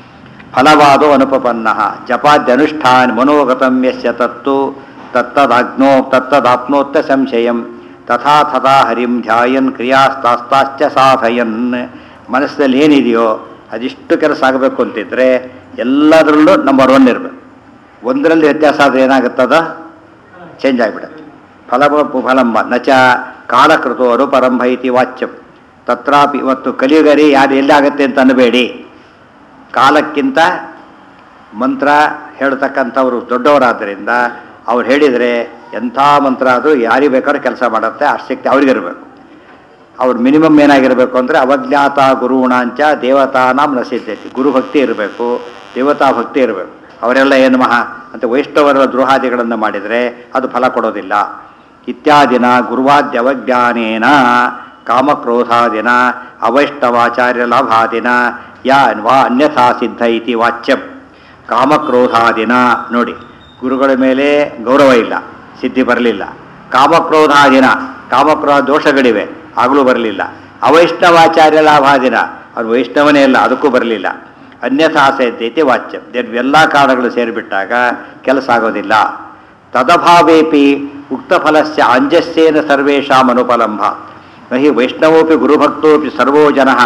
ಫಲವಾದೋ ಅನುಪಪನ್ನ ಜಪಾದ್ಯನುಷ್ಠಾನ್ ಮನೋಗತಂ ಯಸ್ಯ ತತ್ತು ತತ್ತದಾಜ್ಞೋ ತತ್ತದಾಪ್ನೋತ್ತ ಸಂಶಯಂ ತಥಾ ತಥಾ ಹರಿಂ ಧ್ಯಾಯನ್ ಕ್ರಿಯಾಸ್ತಾಸ್ತಾಶ್ಚ ಸಾಧಯನ್ ಮನಸ್ಸಿನಲ್ಲಿ ಏನಿದೆಯೋ ಅದಿಷ್ಟು ಕೆಲಸ ಆಗಬೇಕು ಅಂತಿದ್ರೆ ಎಲ್ಲದರಲ್ಲೂ ನಂಬರ್ ಒನ್ ಇರಬೇಕು ಒಂದರಲ್ಲಿ ವ್ಯತ್ಯಾಸ ಆದರೆ ಏನಾಗುತ್ತದ ಚೇಂಜ್ ಆಗಿಬಿಡುತ್ತೆ ಫಲ ಫಲಂಬ ನಚ ಕಾಲಕೃತೋ ಅನುಪರಂಭ ಇತಿ ವಾಚ್ಯಂ ತತ್ರಾಪಿ ಇವತ್ತು ಕಲಿಯುಗರಿ ಯಾರು ಎಲ್ಲಾಗತ್ತೆ ಅಂತ ಅನ್ನಬೇಡಿ ಕಾಲಕ್ಕಿಂತ ಮಂತ್ರ ಹೇಳ್ತಕ್ಕಂಥವ್ರು ದೊಡ್ಡವರಾದ್ದರಿಂದ ಅವ್ರು ಹೇಳಿದರೆ ಎಂಥ ಮಂತ್ರ ಆದರೂ ಯಾರಿಗೆ ಬೇಕಾದ್ರೂ ಕೆಲಸ ಮಾಡುತ್ತೆ ಆ ಶಕ್ತಿ ಅವ್ರಿಗಿರಬೇಕು ಅವ್ರ ಮಿನಿಮಮ್ ಏನಾಗಿರಬೇಕು ಅಂದರೆ ಅವಜ್ಞಾತ ಗುರುಣಾಂಚ ದೇವತಾನಾಂ ನಸಿದ್ಧತಿ ಗುರುಭಕ್ತಿ ಇರಬೇಕು ದೇವತಾ ಭಕ್ತಿ ಇರಬೇಕು ಅವರೆಲ್ಲ ಏನು ಮಹಾ ಅಂತ ವೈಷ್ಣವರ ದ್ರೋಹಾದಿಗಳನ್ನು ಮಾಡಿದರೆ ಅದು ಫಲ ಕೊಡೋದಿಲ್ಲ ಇತ್ಯಾದಿನ ಗುರುವಾದ್ಯವಜ್ಞಾನೇನ ಕಾಮಕ್ರೋಧಾದಿನ ಅವೈಷ್ಣವಾಚಾರ್ಯ ಲಾಭಾದಿನ ಯಾ ವಾ ಅನ್ಯಥಾ ಸಿದ್ಧ ಇತಿ ವಾಚ್ಯಂ ಕಾಮಕ್ರೋಧಾದಿನ ನೋಡಿ ಗುರುಗಳ ಮೇಲೆ ಗೌರವ ಇಲ್ಲ ಸಿದ್ಧಿ ಬರಲಿಲ್ಲ ಕಾಮಕ್ರೋಧಾದಿನ ಕಾಮಕ್ರೋಧ ದೋಷಗಳಿವೆ ಆಗಲೂ ಬರಲಿಲ್ಲ ಅವೈಷ್ಣವಾಚಾರ್ಯ ಲಾಭಾದಿನ ಅದು ವೈಷ್ಣವನೇ ಇಲ್ಲ ಅದಕ್ಕೂ ಬರಲಿಲ್ಲ ಅನ್ಯಥಾ ಸಿದ್ಧೈತಿ ವಾಚ್ಯಂ ಎಲ್ಲ ಕಾರಣಗಳು ಸೇರಿಬಿಟ್ಟಾಗ ಕೆಲಸ ಆಗೋದಿಲ್ಲ ತದಭಾವೇಪಿ ಉಕ್ತಫಲಸ್ಯ ಅಂಜಸ್ಯೇನ ಸರ್ವೇಷಾಂ ಅನುಪಲಂಭ ನಹಿ ವೈಷ್ಣವೋಪಿ ಗುರುಭಕ್ತೋಪಿ ಸರ್ವೋ ಜನಃ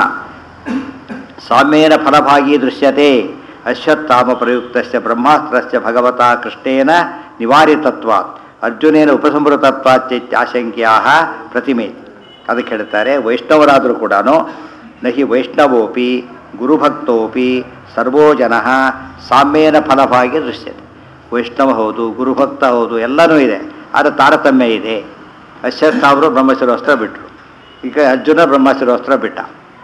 ಸಾಮ್ಯೇನ ಫಲಭಾಗಿ ದೃಶ್ಯತೆ ಅಶ್ವತ್ಥಾಮ ಪ್ರಯುಕ್ತಸ್ಯ ಬ್ರಹ್ಮಾಸ್ತ್ರಸ್ಯ ಭಗವತಾ ಕೃಷ್ಣೇನ ನಿವಾರಿತತ್ವಾತ್ ಅರ್ಜುನೇನ ಉಪಸಂಹೃತತ್ವಾಚ್ಯತ್ಯಾಶಂಕ್ಯಾ ಪ್ರತಿಮೆ ಅದಕ್ಕೆ ಹೇಳ್ತಾರೆ ವೈಷ್ಣವರಾದರೂ ಕೂಡ ನಹಿ ವೈಷ್ಣವೋಪಿ ಗುರುಭಕ್ತೋಪಿ ಸರ್ವೋ ಜನ ಸಾಮ್ಯೇನ ಫಲಭಾಗಿ ದೃಶ್ಯತೆ ವೈಷ್ಣವ ಹೌದು ಗುರುಭಕ್ತ ಹೌದು ಎಲ್ಲನೂ ಇದೆ ಆದರೆ ತಾರತಮ್ಯ ಇದೆ ಅಶ್ವತ್ಥಾಮರು ಬ್ರಹ್ಮಶಿರೋಸ್ತ್ರ ಬಿಟ್ಟರು ಈಗ ಅರ್ಜುನ ಬ್ರಹ್ಮಶಿರೋಸ್ತ್ರ ಬಿಟ್ಟ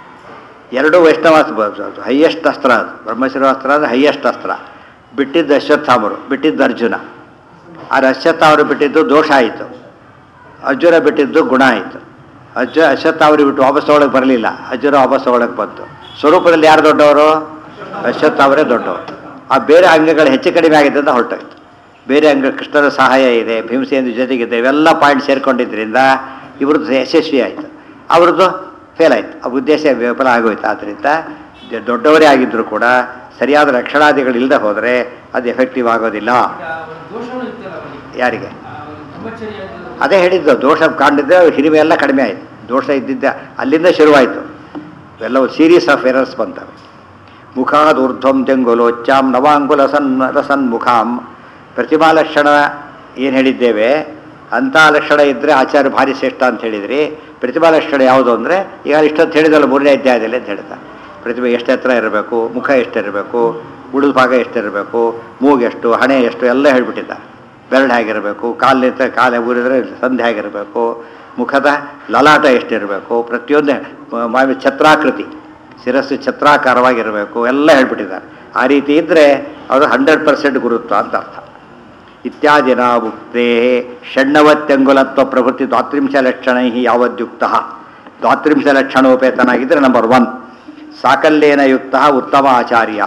ಎರಡು ವೈಷ್ಣವಾಸ್ತ್ರ ಹೈಯೆಸ್ಟ್ ಅಸ್ತ್ರ ಅದು ಬ್ರಹ್ಮಶಿರೋಸ್ತ್ರ ಅಂದರೆ ಹೈಯೆಸ್ಟ್ ಅಸ್ತ್ರ ಬಿಟ್ಟಿದ್ದು ಅಶ್ವತ್ಥಾಮರು ಬಿಟ್ಟಿದ್ದು ಅರ್ಜುನ ಆದರೆ ಅಶ್ವತ್ಥಾಮರು ಬಿಟ್ಟಿದ್ದು ದೋಷ ಆಯಿತು ಅರ್ಜುನ ಬಿಟ್ಟಿದ್ದು ಗುಣ ಆಯಿತು ಅಜ್ಜ ಅಶ್ವತ್ಥಾಮರು ಬಿಟ್ಟು ವಾಪಸ್ ತಗೊಳಕ್ಕೆ ಬರಲಿಲ್ಲ ಅರ್ಜುನ ವಾಪಸ್ ತಗೊಳಕ್ಕೆ ಬಂತು ಸ್ವರೂಪದಲ್ಲಿ ಯಾರು ದೊಡ್ಡವರು ಅಶ್ವತ್ಥಾಮರೇ ದೊಡ್ಡವರು ಆ ಬೇರೆ ಅಂಗಗಳು ಹೆಚ್ಚು ಕಡಿಮೆ ಆಗಿದೆ ಅಂತ ಹೊರಟೋಯ್ತು ಬೇರೆ ಅಂಗ ಕೃಷ್ಣನ ಸಹಾಯ ಇದೆ ಭೀಮಸೇನ ಜೊತೆಗಿದೆ ಇವೆಲ್ಲ ಪಾಯಿಂಟ್ ಸೇರ್ಕೊಂಡಿದ್ದರಿಂದ ಇವ್ರದ್ದು ಯಶಸ್ವಿ ಆಯಿತು ಅವ್ರದ್ದು ಫೇಲ್ ಆಯಿತು ಆ ಉದ್ದೇಶ ವಿಫಲ ಆಗೋಯ್ತು ಆದ್ದರಿಂದ ದ- ದೊಡ್ಡವರೇ ಆಗಿದ್ದರೂ ಕೂಡ ಸರಿಯಾದ ರಕ್ಷಣಾದಿಗಳಿಲ್ಲದೆ ಹೋದರೆ ಅದು ಎಫೆಕ್ಟಿವ್ ಆಗೋದಿಲ್ಲ ಈಗ ಒಂದು ದೋಷನೂ ಇತ್ತಲ್ಲ ಅವನಿಗೆ ಯಾರಿಗೆ ಆ ಒಂದು ಬ್ರಹ್ಮಚರ್ಯ ಅನ್ನೋದು ಅದೇ ಹೇಳಿದ್ದು ದೋಷ ಕಾಣಿದ್ರೆ ಹಿರಿಮೆ ಎಲ್ಲ ಕಡಿಮೆ ಆಯಿತು ದೋಷ ಇದ್ದಿದ್ದ ಅಲ್ಲಿಂದ ಶುರುವಾಯಿತು ಎಲ್ಲವೂ ಸೀರೀಸ್ ಆಫ್ ಎರರ್ಸ್ ಬಂತವೆ ಮುಖಾದ್ ಊರ್ಧ್ವಂ ಜಂಗುಲೋಚ್ಚಾಂ ನವಾಂಗುಲ ಸನ್ ರಸನ್ಮುಖಾಂ ಪ್ರತಿಮಾ ಲಕ್ಷಣ ಏನು ಹೇಳಿದ್ದೇವೆ ಅಂಥ ಲಕ್ಷಣ ಇದ್ದರೆ ಆಚಾರ್ಯ ಭಾರಿ ಶ್ರೇಷ್ಠ ಅಂತ ಹೇಳಿದ್ರಿ ಪ್ರತಿಮಾ ಲಕ್ಷಣ ಯಾವುದು ಅಂದರೆ ಈಗ ಇಷ್ಟೊತ್ತು ಹೇಳಿದಲ್ಲ ಮೂರನೇ ಅಧ್ಯಾಯದಲ್ಲಿ ಅಂತ ಹೇಳ್ತಾ ಪ್ರತಿಮೆ ಎಷ್ಟು ಎತ್ತರ ಇರಬೇಕು ಮುಖ ಎಷ್ಟಿರಬೇಕು ಉಳಿದ ಭಾಗ ಎಷ್ಟಿರಬೇಕು ಮೂಗೆಷ್ಟು ಹಣೆ ಎಷ್ಟು ಎಲ್ಲ ಹೇಳ್ಬಿಟ್ಟಿದ್ದಾರೆ ಬೆರಳು ಹೇಗಿರಬೇಕು ಕಾಲಿನ ಕಾಲು ಊರಿದ್ರೆ ಸಂಧೆ ಹೇಗಿರಬೇಕು ಮುಖದ ಲಲಾಟ ಎಷ್ಟಿರಬೇಕು ಪ್ರತಿಯೊಂದು ಮ- ಮಾವಿ ಛತ್ರಾಕೃತಿ ಶಿರಸ್ಸು ಛತ್ರಾಕಾರವಾಗಿರಬೇಕು ಎಲ್ಲ ಹೇಳ್ಬಿಟ್ಟಿದ್ದಾರೆ ಆ ರೀತಿ ಇದ್ದರೆ ಅದು ಹಂಡ್ರೆಡ್ ಪರ್ಸೆಂಟ್ ಗುರುತ್ವ ಅಂತ ಅರ್ಥ ಇತ್ಯಾದಿನ ಉಕ್ತೇ ಷಣ್ಣವತ್ಯಂಗುಲತ್ವ ಪ್ರಭೃತಿ ದ್ವಾತ್ರಿಂಶ ಲಕ್ಷಣೈ ಯಾವದ್ಯುಕ್ತ ದ್ವಾತ್ರಿಂಶ ಲಕ್ಷಣೋಪೇತನಾಗಿದ್ದರೆ ನಂಬರ್ ಒನ್ ಸಾಕಲ್ಯೇನ ಯುಕ್ತ ಉತ್ತಮ ಆಚಾರ್ಯ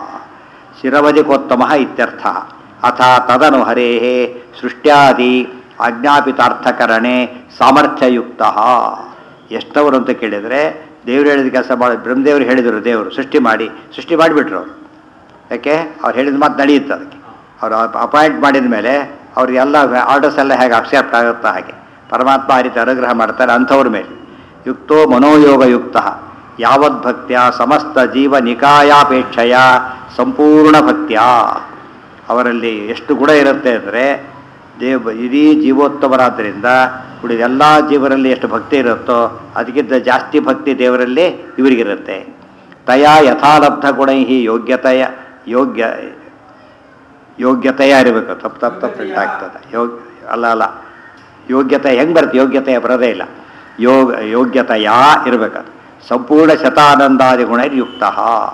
ಶಿರವಧಿಕೋತ್ತಮ ಇತ್ಯರ್ಥ ಅಥ ತದನು ಹರೇ ಸೃಷ್ಟ್ಯಾದಿ ಆಜ್ಞಾಪಿತಾರ್ಥಕರಣೆ ಸಾಮರ್ಥ್ಯಯುಕ್ತ ಎಷ್ಟವರು ಅಂತ ಕೇಳಿದರೆ ದೇವರು ಹೇಳಿದ ಕೆಲಸ ಮಾಡಿ ಬ್ರಹ್ಮದೇವರು ಹೇಳಿದರು ದೇವರು ಸೃಷ್ಟಿ ಮಾಡಿ ಸೃಷ್ಟಿ ಮಾಡಿಬಿಟ್ರು ಅವರು ಯಾಕೆ ಅವ್ರು ಹೇಳಿದ ಮಾತು ನಡೆಯುತ್ತೆ ಅದಕ್ಕೆ ಅವರು ಅಪಾಯಿಂಟ್ ಮಾಡಿದ ಮೇಲೆ ಅವ್ರಿಗೆಲ್ಲ ಆರ್ಡರ್ಸ್ ಎಲ್ಲ ಹೇಗೆ ಅಕ್ಸೆಪ್ಟ್ ಆಗುತ್ತಾ ಹಾಗೆ ಪರಮಾತ್ಮ ಆ ರೀತಿ ಅನುಗ್ರಹ ಮಾಡ್ತಾರೆ ಅಂಥವ್ರ ಮೇಲೆ ಯುಕ್ತೋ ಮನೋಯೋಗ ಯುಕ್ತ ಯಾವದ್ಭಕ್ತಿಯ ಸಮಸ್ತ ಜೀವ ನಿಕಾಯಾಪೇಕ್ಷೆಯ ಸಂಪೂರ್ಣ ಭಕ್ತಿಯ ಅವರಲ್ಲಿ ಎಷ್ಟು ಗುಣ ಇರುತ್ತೆ ಅಂದರೆ ದೇವ ಇಡೀ ಜೀವೋತ್ತಮರಾದ್ದರಿಂದ ಉಳಿದ ಎಲ್ಲ ಜೀವರಲ್ಲಿ ಎಷ್ಟು ಭಕ್ತಿ ಇರುತ್ತೋ ಅದಕ್ಕಿಂತ ಜಾಸ್ತಿ ಭಕ್ತಿ ದೇವರಲ್ಲಿ ಇವರಿಗಿರುತ್ತೆ ತಯಾ ಯಥಾಲಬ್ಧ ಗುಣೈ ಯೋಗ್ಯತೆಯ ಯೋಗ್ಯ ಯೋಗ್ಯತೆಯ ಇರಬೇಕು ತಪ್ಪು ತಪ್ಪು ತಪ್ಪು ಪ್ರಿಂಟ್ ಆಗ್ತದೆ ಯೋಗ್ ಅಲ್ಲ ಅಲ್ಲ ಯೋಗ್ಯತೆ ಹೆಂಗೆ ಬರುತ್ತೆ ಯೋಗ್ಯತೆಯ ಬರೋದೇ ಇಲ್ಲ ಯೋಗ ಯೋಗ್ಯತೆಯ ಇರಬೇಕದು ಸಂಪೂರ್ಣ ಶತಾನಂದಾದಿ ಗುಣ ಯುಕ್ತ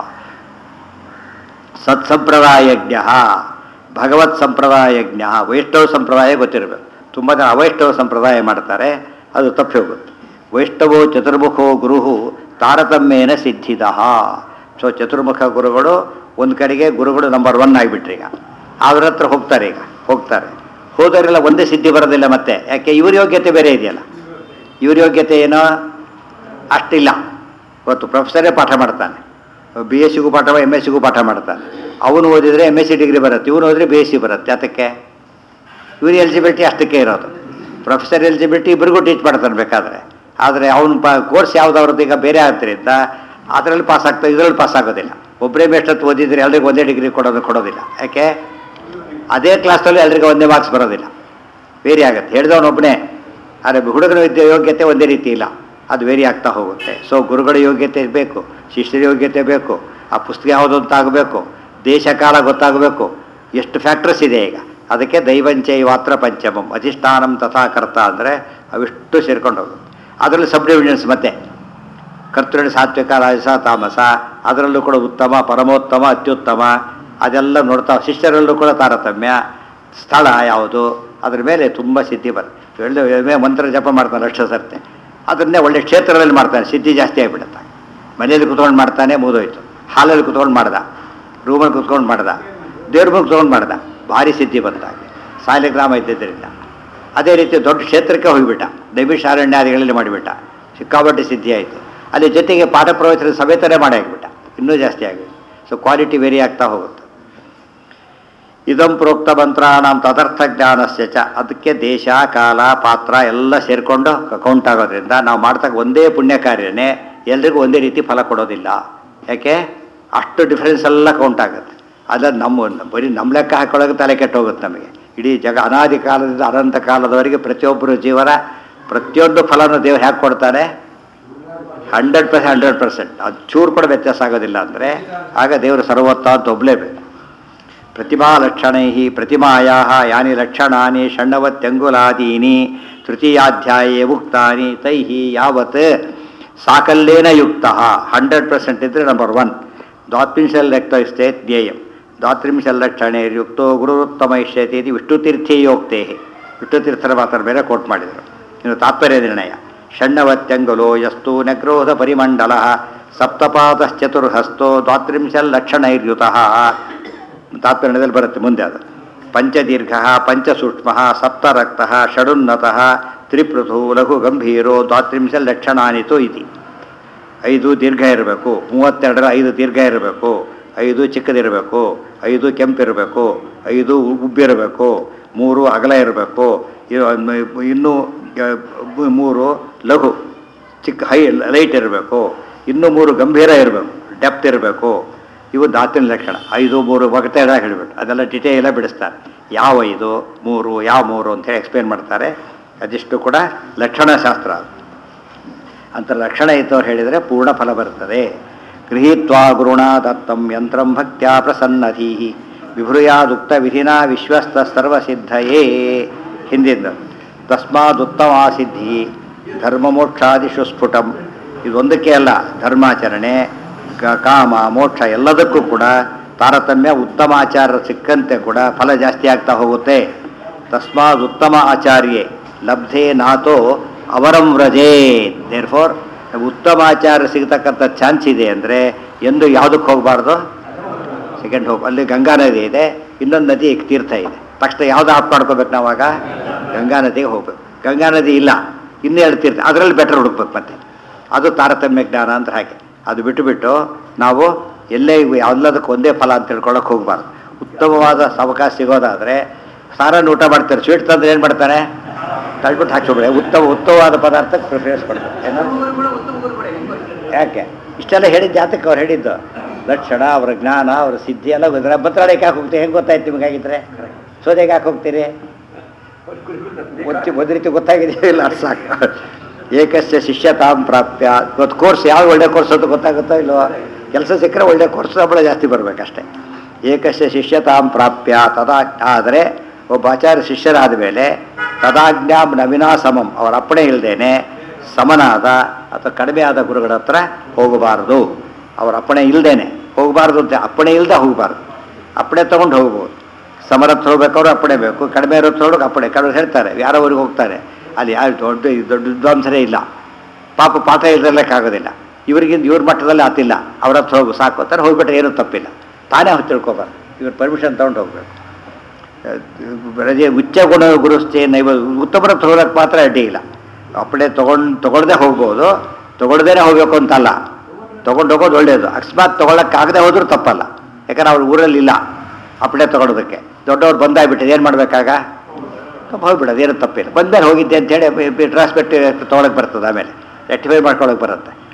ಸತ್ಸಂಪ್ರದಾಯಜ್ಞ ಭಗವತ್ ಸಂಪ್ರದಾಯಜ್ಞ ವೈಷ್ಣವ ಸಂಪ್ರದಾಯ ಗೊತ್ತಿರಬೇಕು ತುಂಬ ಜನ ಅವೈಷ್ಣವ ಸಂಪ್ರದಾಯ ಮಾಡ್ತಾರೆ ಅದು ತಪ್ಪಿ ಹೋಗುತ್ತೆ ವೈಷ್ಣವೋ ಚತುರ್ಮುಖೋ ಗುರು ತಾರತಮ್ಯೇನ ಸಿದ್ಧಿದ ಸೊ ಚತುರ್ಮುಖ ಗುರುಗಳು ಒಂದು ಕಡೆಗೆ ಗುರುಗಳು ನಂಬರ್ ಒನ್ ಆಗಿಬಿಟ್ರಿ ಈಗ ಅವ್ರ ಹತ್ರ ಹೋಗ್ತಾರೆ ಈಗ ಹೋಗ್ತಾರೆ ಹೋದವರೆಲ್ಲ ಒಂದೇ ಸಿದ್ಧಿ ಬರೋದಿಲ್ಲ ಮತ್ತೆ ಯಾಕೆ ಇವ್ರ ಯೋಗ್ಯತೆ ಬೇರೆ ಇದೆಯಲ್ಲ ಇವ್ರ ಯೋಗ್ಯತೆ ಏನೋ ಅಷ್ಟಿಲ್ಲ ಇವತ್ತು ಪ್ರೊಫೆಸರೇ ಪಾಠ ಮಾಡ್ತಾನೆ ಬಿ ಎಸ್ ಸಿಗೂ ಪಾಠ ಎಮ್ ಎಸ್ ಸಿಗೂ ಪಾಠ ಮಾಡ್ತಾನೆ ಅವನು ಓದಿದರೆ ಎಮ್ ಎಸ್ ಸಿ ಡಿಗ್ರಿ ಬರುತ್ತೆ ಇವನು ಓದಿದ್ರೆ ಬಿ ಎಸ್ ಸಿ ಬರುತ್ತೆ ಅದಕ್ಕೆ ಇವ್ರ ಎಲಿಜಿಬಿಲಿಟಿ ಅಷ್ಟಕ್ಕೆ ಇರೋದು ಪ್ರೊಫೆಸರ್ ಎಲಿಜಿಬಿಲಿಟಿ ಇಬ್ಬರಿಗೂ ಟೀಚ್ ಮಾಡ್ತಾನೆ ಬೇಕಾದರೆ ಆದರೆ ಅವನ ಪ ಕೋರ್ಸ್ ಯಾವ್ದು ಅವ್ರದ್ದು ಈಗ ಬೇರೆ ಆದ್ದರಿಂದ ಅದರಲ್ಲಿ ಪಾಸ್ ಆಗ್ತಾ ಇದರಲ್ಲಿ ಪಾಸ್ ಆಗೋದಿಲ್ಲ ಒಬ್ಬರೇ ಮೇಷ್ಟತ್ತು ಓದಿದ್ರೆ ಎಲ್ರಿಗೂ ಒಂದೇ ಡಿಗ್ರಿ ಕೊಡೋದು ಕೊಡೋದಿಲ್ಲ ಯಾಕೆ ಅದೇ ಕ್ಲಾಸಲ್ಲಿ ಎಲ್ರಿಗೂ ಒಂದೇ ಮಾರ್ಕ್ಸ್ ಬರೋದಿಲ್ಲ ವೇರಿ ಆಗುತ್ತೆ ಹೇಳಿದವನೊಬ್ಬನೇ ಆದರೆ ಹುಡುಗನ ವಿದ್ಯೆ ಯೋಗ್ಯತೆ ಒಂದೇ ರೀತಿ ಇಲ್ಲ ಅದು ವೇರಿ ಆಗ್ತಾ ಹೋಗುತ್ತೆ ಸೊ ಗುರುಗಳ ಯೋಗ್ಯತೆ ಬೇಕು ಶಿಷ್ಯರ ಯೋಗ್ಯತೆ ಬೇಕು ಆ ಪುಸ್ತಕ ಯಾವುದು ಅಂತ ಆಗಬೇಕು ದೇಶ ಕಾಲ ಗೊತ್ತಾಗಬೇಕು ಎಷ್ಟು ಫ್ಯಾಕ್ಟರ್ಸ್ ಇದೆ ಈಗ ಅದಕ್ಕೆ ದೈವಂಚೈ ಮಾತ್ರ ಪಂಚಮಂ ಅಧಿಷ್ಠಾನಂ ತಥಾಕರ್ತ ಅಂದರೆ ಅವಿಷ್ಟು ಸೇರ್ಕೊಂಡು ಹೋಗುತ್ತೆ ಅದರಲ್ಲಿ ಸಬ್ ಡಿವಿಷನ್ಸ್ ಮತ್ತೆ ಕರ್ತೃ ಸಾತ್ವಿಕ ರಾಜಸ ತಾಮಸ ಅದರಲ್ಲೂ ಕೂಡ ಉತ್ತಮ ಪರಮೋತ್ತಮ ಅತ್ಯುತ್ತಮ ಅದೆಲ್ಲ ನೋಡ್ತಾ ಶಿಷ್ಯರಲ್ಲೂ ಕೂಡ ತಾರತಮ್ಯ ಸ್ಥಳ ಯಾವುದು ಅದ್ರ ಮೇಲೆ ತುಂಬ ಸಿದ್ಧಿ ಬರುತ್ತೆ ಒಳ್ಳೆ ಮಂತ್ರ ಜಪ ಮಾಡ್ತಾನೆ ಲಕ್ಷ ಸರ್ತೆ ಅದನ್ನೇ ಒಳ್ಳೆ ಕ್ಷೇತ್ರದಲ್ಲಿ ಮಾಡ್ತಾನೆ ಸಿದ್ಧಿ ಜಾಸ್ತಿ ಆಗಿಬಿಡುತ್ತೆ ಮನೆಯಲ್ಲಿ ಕುತ್ಕೊಂಡು ಮಾಡ್ತಾನೆ ಮುಗಿದೋಯ್ತು ಹಾಲಲ್ಲಿ ಕುತ್ಕೊಂಡು ಮಾಡ್ದ ರೂಮಲ್ಲಿ ಕುತ್ಕೊಂಡು ಮಾಡ್ದ ದೇವ್ರ ಮುಂದೆ ಕುತ್ಕೊಂಡು ಮಾಡ್ದ ಭಾರಿ ಸಿದ್ಧಿ ಬಂದಾಗ ಸಾಲಿಗ್ರಾಮ ಇದ್ದಿದ್ದರಿಂದ ಅದೇ ರೀತಿ ದೊಡ್ಡ ಕ್ಷೇತ್ರಕ್ಕೆ ಹೋಗಿಬಿಟ್ಟ ನೈಮಿಷಾರಣ್ಯಾದಿಗಳಲ್ಲಿ ಮಾಡಿಬಿಟ್ಟ ಸಿಕ್ಕಾಪಟ್ಟೆ ಸಿದ್ಧಿ ಆಯಿತು ಅಲ್ಲಿ ಜೊತೆಗೆ ಪಾಠ ಪ್ರವಚನ ಸಮೇತನೇ ಮಾಡಿ ಆಗಿಬಿಟ್ಟ ಇನ್ನೂ ಜಾಸ್ತಿ ಆಗಿದೆ ಸೊ ಕ್ವಾಲಿಟಿ ವೇರಿ ಆಗ್ತಾ ಹೋಗುತ್ತೆ ಇದಂ ಪ್ರೋಕ್ತ ಮಂತ್ರಾಣಂ ತದರ್ಥ ಜ್ಞಾನಸ್ಯ ಚ ಅದಕ್ಕೆ ದೇಶ ಕಾಲ ಪಾತ್ರ ಎಲ್ಲ ಸೇರಿಕೊಂಡು ಕೌಂಟ್ ಆಗೋದ್ರಿಂದ ನಾವು ಮಾಡ್ತಕ್ಕ ಒಂದೇ ಪುಣ್ಯ ಕಾರ್ಯನೇ ಎಲ್ರಿಗೂ ಒಂದೇ ರೀತಿ ಫಲ ಕೊಡೋದಿಲ್ಲ ಯಾಕೆ ಅಷ್ಟು ಡಿಫ್ರೆನ್ಸ್ ಎಲ್ಲ ಕೌಂಟ್ ಆಗುತ್ತೆ ಅದ ನಮ್ಮ ಬರೀ ನಮ್ಮ ಲೆಕ್ಕ ಹಾಕೊಳ್ಳೋಕೆ ತಲೆ ಕೆಟ್ಟು ಹೋಗುತ್ತೆ ನಮಗೆ ಇಡೀ ಜಗ ಅನಾದಿ ಕಾಲದಿಂದ ಅನಂತ ಕಾಲದವರೆಗೆ ಪ್ರತಿಯೊಬ್ಬರು ಜೀವನ ಪ್ರತಿಯೊಂದು ಫಲನೂ ದೇವರು ಹ್ಯಾಕೆ ಕೊಡ್ತಾನೆ ಹಂಡ್ರೆಡ್ ಪರ್ಸೆಂಟ್ ಹಂಡ್ರೆಡ್ ಪರ್ಸೆಂಟ್ ಅದು ಚೂರು ಕೂಡ ವ್ಯತ್ಯಾಸ ಆಗೋದಿಲ್ಲ ಅಂದರೆ ಆಗ ದೇವರು ಸರ್ವೋತ್ತ ಅಂತ ಒಬ್ಬಲೇಬೇಕು ಪ್ರತಿಮಾ ಲಕ್ಷಣೈ ಪ್ರತಿಮಾಯಾ ಯಾನಿ ಲಕ್ಷಣಾನಿ ಷಣ್ಣವತ್ಯಂಗುಲಾದೀನಿ ತೃತೀಯಾಧ್ಯಾಯೇ ಉಕ್ತಾನಿ ತೈ ಯಾವತ್ ಸಾಕಲ್ಲೇನ ಯುಕ್ತ ಹಂಡ್ರೆಡ್ ಪರ್ಸೆಂಟ್ ಇದ್ದರೆ ನಂಬರ್ ಒನ್ ದ್ವಾತ್ರಿಂಶಲ್ ಲೆಕ್ತೈಸ್ತೆ ಧ್ಯೇಯಂ ದ್ವಾತ್ರಿಂಶಲ್ ಲಕ್ಷಣೇರ್ಯುಕ್ತೋ ಗುರುತ್ತಮ ಇಷ್ಯತೆ ಇದು ವಿಷ್ಣುತೀರ್ಥೇಯೋಕ್ತೇ ವಿಷ್ಣುತೀರ್ಥರ ಮಾತ್ರ ಬೇರೆ ಕೋಟ್ ಮಾಡಿದರು ಇನ್ನು ತಾತ್ಪರ್ಯ ನಿರ್ಣಯ ಷಣ್ಣವತ್ಯಂಗುಲೋ ಯಸ್ತು ನಗ್ರೋಧ ಪರಿಮಂಡಲ ಸಪ್ತಪಾದಶ್ಚತುರ್ಹಸ್ತೋ ದ್ವಾತ್ರಿಂಶಲ್ ಲಕ್ಷಣೈರ್ಯುತಃ ತಾತ್ಪರ್ಯದಲ್ಲಿ ಬರುತ್ತೆ ಮುಂದೆ ಅದು ಪಂಚದೀರ್ಘ ಪಂಚಸೂಕ್ಷ್ಮ ಸಪ್ತರಕ್ತ ಷಡುನ್ನತಃ ತ್ರಿಪೃಥು ಲಘು ಗಂಭೀರೋ ದ್ವಾತ್ರಿಂಶಲ್ ಲಕ್ಷಣಾನಿತು ಇತಿ ಐದು ದೀರ್ಘ ಇರಬೇಕು ಮೂವತ್ತೆರಡರ ಐದು ದೀರ್ಘ ಇರಬೇಕು ಐದು ಚಿಕ್ಕದಿರಬೇಕು ಐದು ಕೆಂಪಿರಬೇಕು ಐದು ಉಬ್ಬಿರಬೇಕು ಮೂರು ಅಗಲ ಇರಬೇಕು ಇನ್ನೂ ಅಹ್, ಮೂರು ಲಘು ಚಿಕ್ಕ ಹೈ ಲೈಟ್ ಇರಬೇಕು ಇನ್ನೂ ಮೂರು ಗಂಭೀರ ಇರಬೇಕು ಡೆಪ್ತ್ ಇರಬೇಕು ಇವು ದಾತಿನ ಲಕ್ಷಣ ಐದು ಮೂರು ಒಗಟೆಡ ಹೇಳಿಬಿಟ್ಟು ಅದೆಲ್ಲ ಡಿಟೇಲ ಬಿಡಿಸ್ತಾರೆ ಯಾವ ಐದು ಮೂರು ಯಾವ ಮೂರು ಅಂತ ಹೇಳಿ ಎಕ್ಸ್ಪ್ಲೇನ್ ಮಾಡ್ತಾರೆ ಅದಿಷ್ಟು ಕೂಡ ಲಕ್ಷಣಶಾಸ್ತ್ರ ಅದು ಅಂತ ಲಕ್ಷಣ ಇದ್ದವ್ರು ಹೇಳಿದರೆ ಪೂರ್ಣ ಫಲ ಬರ್ತದೆ ಗೃಹೀತ್ವಾ ಗುರುಣ ದತ್ತಂ ಯಂತ್ರಂ ಭಕ್ತ್ಯಾ ಪ್ರಸನ್ನಧೀ ವಿಭೃಯಾದುಕ್ತ ವಿಧಿನಾ ವಿಶ್ವಸ್ತ ಸರ್ವಸಿದ್ಧಯೇ ಹಿಂದಿಂದ ತಸ್ಮಾದುತ್ತಮ ಸಿದ್ಧಿ ಧರ್ಮಮೋಕ್ಷಾದಿಷು ಸ್ಫುಟಂ ಇದೊಂದಕ್ಕೆ ಅಲ್ಲ ಧರ್ಮಾಚರಣೆ ಕ- ಕಾಮ ಮೋಕ್ಷ ಎಲ್ಲದಕ್ಕೂ ಕೂಡ ತಾರತಮ್ಯ ಉತ್ತಮ ಆಚಾರ ಸಿಕ್ಕಂತೆ ಕೂಡ ಫಲ ಜಾಸ್ತಿ ಆಗ್ತಾ ಹೋಗುತ್ತೆ ತಸ್ಮಾದ್ ಉತ್ತಮ ಆಚಾರ್ಯೆ ಲಬ್ಧೆ ನಾತೋ ಅವರಂ ವ್ರಜೇ ದೇರ್ ಫೋರ್ ಉತ್ತಮ ಆಚಾರ ಸಿಗ್ತಕ್ಕಂಥ ಚಾನ್ಸ್ ಇದೆ ಅಂದರೆ ಎಂದು ಯಾವುದಕ್ಕೆ ಹೋಗಬಾರ್ದು ಸೆಕೆಂಡ್ ಹೋಗಿ ಅಲ್ಲಿ ಗಂಗಾ ನದಿ ಇದೆ ಇನ್ನೊಂದು ನದಿ ತೀರ್ಥ ಇದೆ ತಕ್ಷಣ ಯಾವ್ದು ಆಫ್ ಮಾಡ್ಕೋಬೇಕು ನಾವಾಗ ಗಂಗಾ ನದಿಗೆ ಹೋಗ್ಬೇಕು ಗಂಗಾ ನದಿ ಇಲ್ಲ ಇನ್ನೂ ಎರಡು ತೀರ್ಥ ಅದರಲ್ಲಿ ಬೆಟರ್ ಹುಡುಕ್ಬೇಕು ಮತ್ತೆ ಅದು ತಾರತಮ್ಯ ಜ್ಞಾನ ಅಂತ ಹಾಗೆ ಅದು ಬಿಟ್ಟುಬಿಟ್ಟು ನಾವು ಎಲ್ಲೇ ಎಲ್ಲದಕ್ಕೆ ಒಂದೇ ಫಲ ಅಂತ ತಿಳ್ಕೊಳ್ಳೋಕೆ ಹೋಗಬಾರ್ದು ಉತ್ತಮವಾದ ಅವಕಾಶ ಸಿಗೋದಾದರೆ ಸಾರನ್ನು ಊಟ ಮಾಡ್ತಾರೆ ಸ್ವೀಟ್ ತಂದ್ರೆ ಏನು ಮಾಡ್ತಾನೆ ತಳ್ಬಿಟ್ಟು ಹಾಕ್ಸ್ಬಿಡ್ರೆ ಉತ್ತಮ ಉತ್ತಮವಾದ ಪದಾರ್ಥಕ್ಕೆ ಪ್ರಿಫರೆನ್ಸ್ ಕೊಡ್ತಾರೆ ಏನೋ ಗುರುಗಳು ಕೂಡ ಉತ್ತಮ ಗುರುಗಳೇ ಹೆಂಗ್ ಗೊತ್ತಿಲ್ಲ? ಯಾಕೆ ಇಷ್ಟೆಲ್ಲ ಹೇಳಿದ್ದು ಜಾತಕ್ಕೆ ಅವ್ರು ಹೇಳಿದ್ದು ಲಕ್ಷಣ ಅವರ ಜ್ಞಾನ ಅವರ ಸಿದ್ಧಿ ಎಲ್ಲ ಗೊತ್ತಿಲ್ಲ ಮಂತ್ರಾಲಯಕ್ಕೆ ಯಾಕೆ ಹೋಗ್ತೀವಿ ಹೆಂಗೆ ಗೊತ್ತಾಯ್ತು ನಿಮಗಾಗಿದ್ರೆ ಸೋದೆಗೆ ಯಾಕೆ ಹೋಗ್ತೀರಿ ಒಂದು ಒಂದು ರೀತಿ ಗೊತ್ತಾಗಿದೆ ಇಲ್ಲ ಅಷ್ಟು ಸಾಕು ಏಕಸ್ಯ ಶಿಷ್ಯತಾಂ ಪ್ರಾಪ್ಯ ಇವತ್ತು ಕೋರ್ಸ್ ಯಾವ ಒಳ್ಳೆ ಕೋರ್ಸ್ ಅಂತ ಗೊತ್ತಾಗುತ್ತೋ ಇಲ್ವೋ ಕೆಲಸ ಸಿಕ್ಕರೆ ಒಳ್ಳೆ ಕೋರ್ಸ್ ಸಂಬಳ ಜಾಸ್ತಿ ಬರಬೇಕಷ್ಟೇ ಏಕಸ್ಯ ಶಿಷ್ಯತಾಂ ಪ್ರಾಪ್ಯ ತದಾ ಆದರೆ ಒಬ್ಬ ಆಚಾರ್ಯ ಶಿಷ್ಯರಾದ ಮೇಲೆ ತದಾಜ್ಞಾಂ ನವಿನಾ ಸಮಂ ಅವರ ಅಪ್ಪಣೆ ಇಲ್ಲದೇನೆ ಸಮನಾದ ಅಥವಾ ಕಡಿಮೆ ಆದ ಗುರುಗಳ ಹತ್ರ ಹೋಗಬಾರದು ಅವರ ಅಪ್ಪಣೆ ಇಲ್ಲದೇನೆ ಹೋಗಬಾರ್ದು ಅಂತ ಅಪ್ಪಣೆ ಇಲ್ಲದೆ ಹೋಗಬಾರ್ದು ಅಪ್ಪಣೆ ತೊಗೊಂಡು ಹೋಗ್ಬೋದು ಸಮರತ್ ಹೋಗ್ಬೇಕಾದ್ರು ಅಪ್ಪಣೆ ಬೇಕು ಕಡಿಮೆ ಇರೋದು ಹೋಗಿ ಅಪ್ಪಣೆ ಕಡಿಮೆ ಹೇಳ್ತಾರೆ ಯಾರೋ ಊರಿಗೆ ಹೋಗ್ತಾರೆ ಅಲ್ಲಿ ಯಾರು ದೊಡ್ಡ ದೊಡ್ಡ ವಿದ್ವಾಂಸರೇ ಇಲ್ಲ ಪಾಪ ಪಾಠ ಇರಲಿಕ್ಕಾಗೋದಿಲ್ಲ ಇವರಿಗಿಂತ ಇವ್ರ ಮಟ್ಟದಲ್ಲಿ ಆತಿಲ್ಲ ಅವ್ರ ಹತ್ರ ಹೋಗು ಸಾಕು ಅಂತಾರೆ ಹೋಗ್ಬಿಟ್ರೆ ಏನೂ ತಪ್ಪಿಲ್ಲ ತಾನೇ ಹೋಗಿ ತಿಳ್ಕೊಬಾರ್ದು ಇವ್ರ ಪರ್ಮಿಷನ್ ತೊಗೊಂಡು ಹೋಗ್ಬೇಕು ರಜೆ ಉಚ್ಚ ಗುಣ ಗುರುಸ್ಥೆ ನೈವ ಉತ್ತಮರ ತಗೊಳಕ್ಕೆ ಮಾತ್ರ ಅಡ್ಡಿ ಇಲ್ಲ ಅಪ್ಪಣೆ ತೊಗೊಂಡು ತೊಗೊಳ್ದೆ ಹೋಗ್ಬೋದು ತೊಗೊಳ್ದೇನೆ ಹೋಗ್ಬೇಕು ಅಂತಲ್ಲ ತೊಗೊಂಡು ಹೋಗೋದು ಒಳ್ಳೆಯದು ಅಕಸ್ಮಾತ್ ತೊಗೊಳಕ್ಕಾಗದೆ ಹೋದ್ರೂ ತಪ್ಪಲ್ಲ ಯಾಕಂದ್ರೆ ಅವ್ರ ಊರಲ್ಲಿ ಇಲ್ಲ ಅಪ್ಪಣೆ ತೊಗೊಳೋದಕ್ಕೆ ದೊಡ್ಡವ್ರು ಬಂದಾಗ್ಬಿಟ್ಟಿದೆ ಏನು ಮಾಡಬೇಕಾಗ ತಪ್ಪು ಹೋಗ್ಬಿಡೋದು ಏನು ತಪ್ಪಿಲ್ಲ ಬಂದ್ಮೇಲೆ ಹೋಗಿದ್ದೆ ಅಂತೇಳಿ ಟ್ರಾನ್ಸ್ಪೆಕ್ಟ್ ತೊಗೊಳಕ್ಕೆ ಬರ್ತದೆ ಆಮೇಲೆ ರೆಕ್ಟಿಫೈ ಮಾಡ್ಕೊಳಕ್ಕೆ ಬರುತ್ತೆ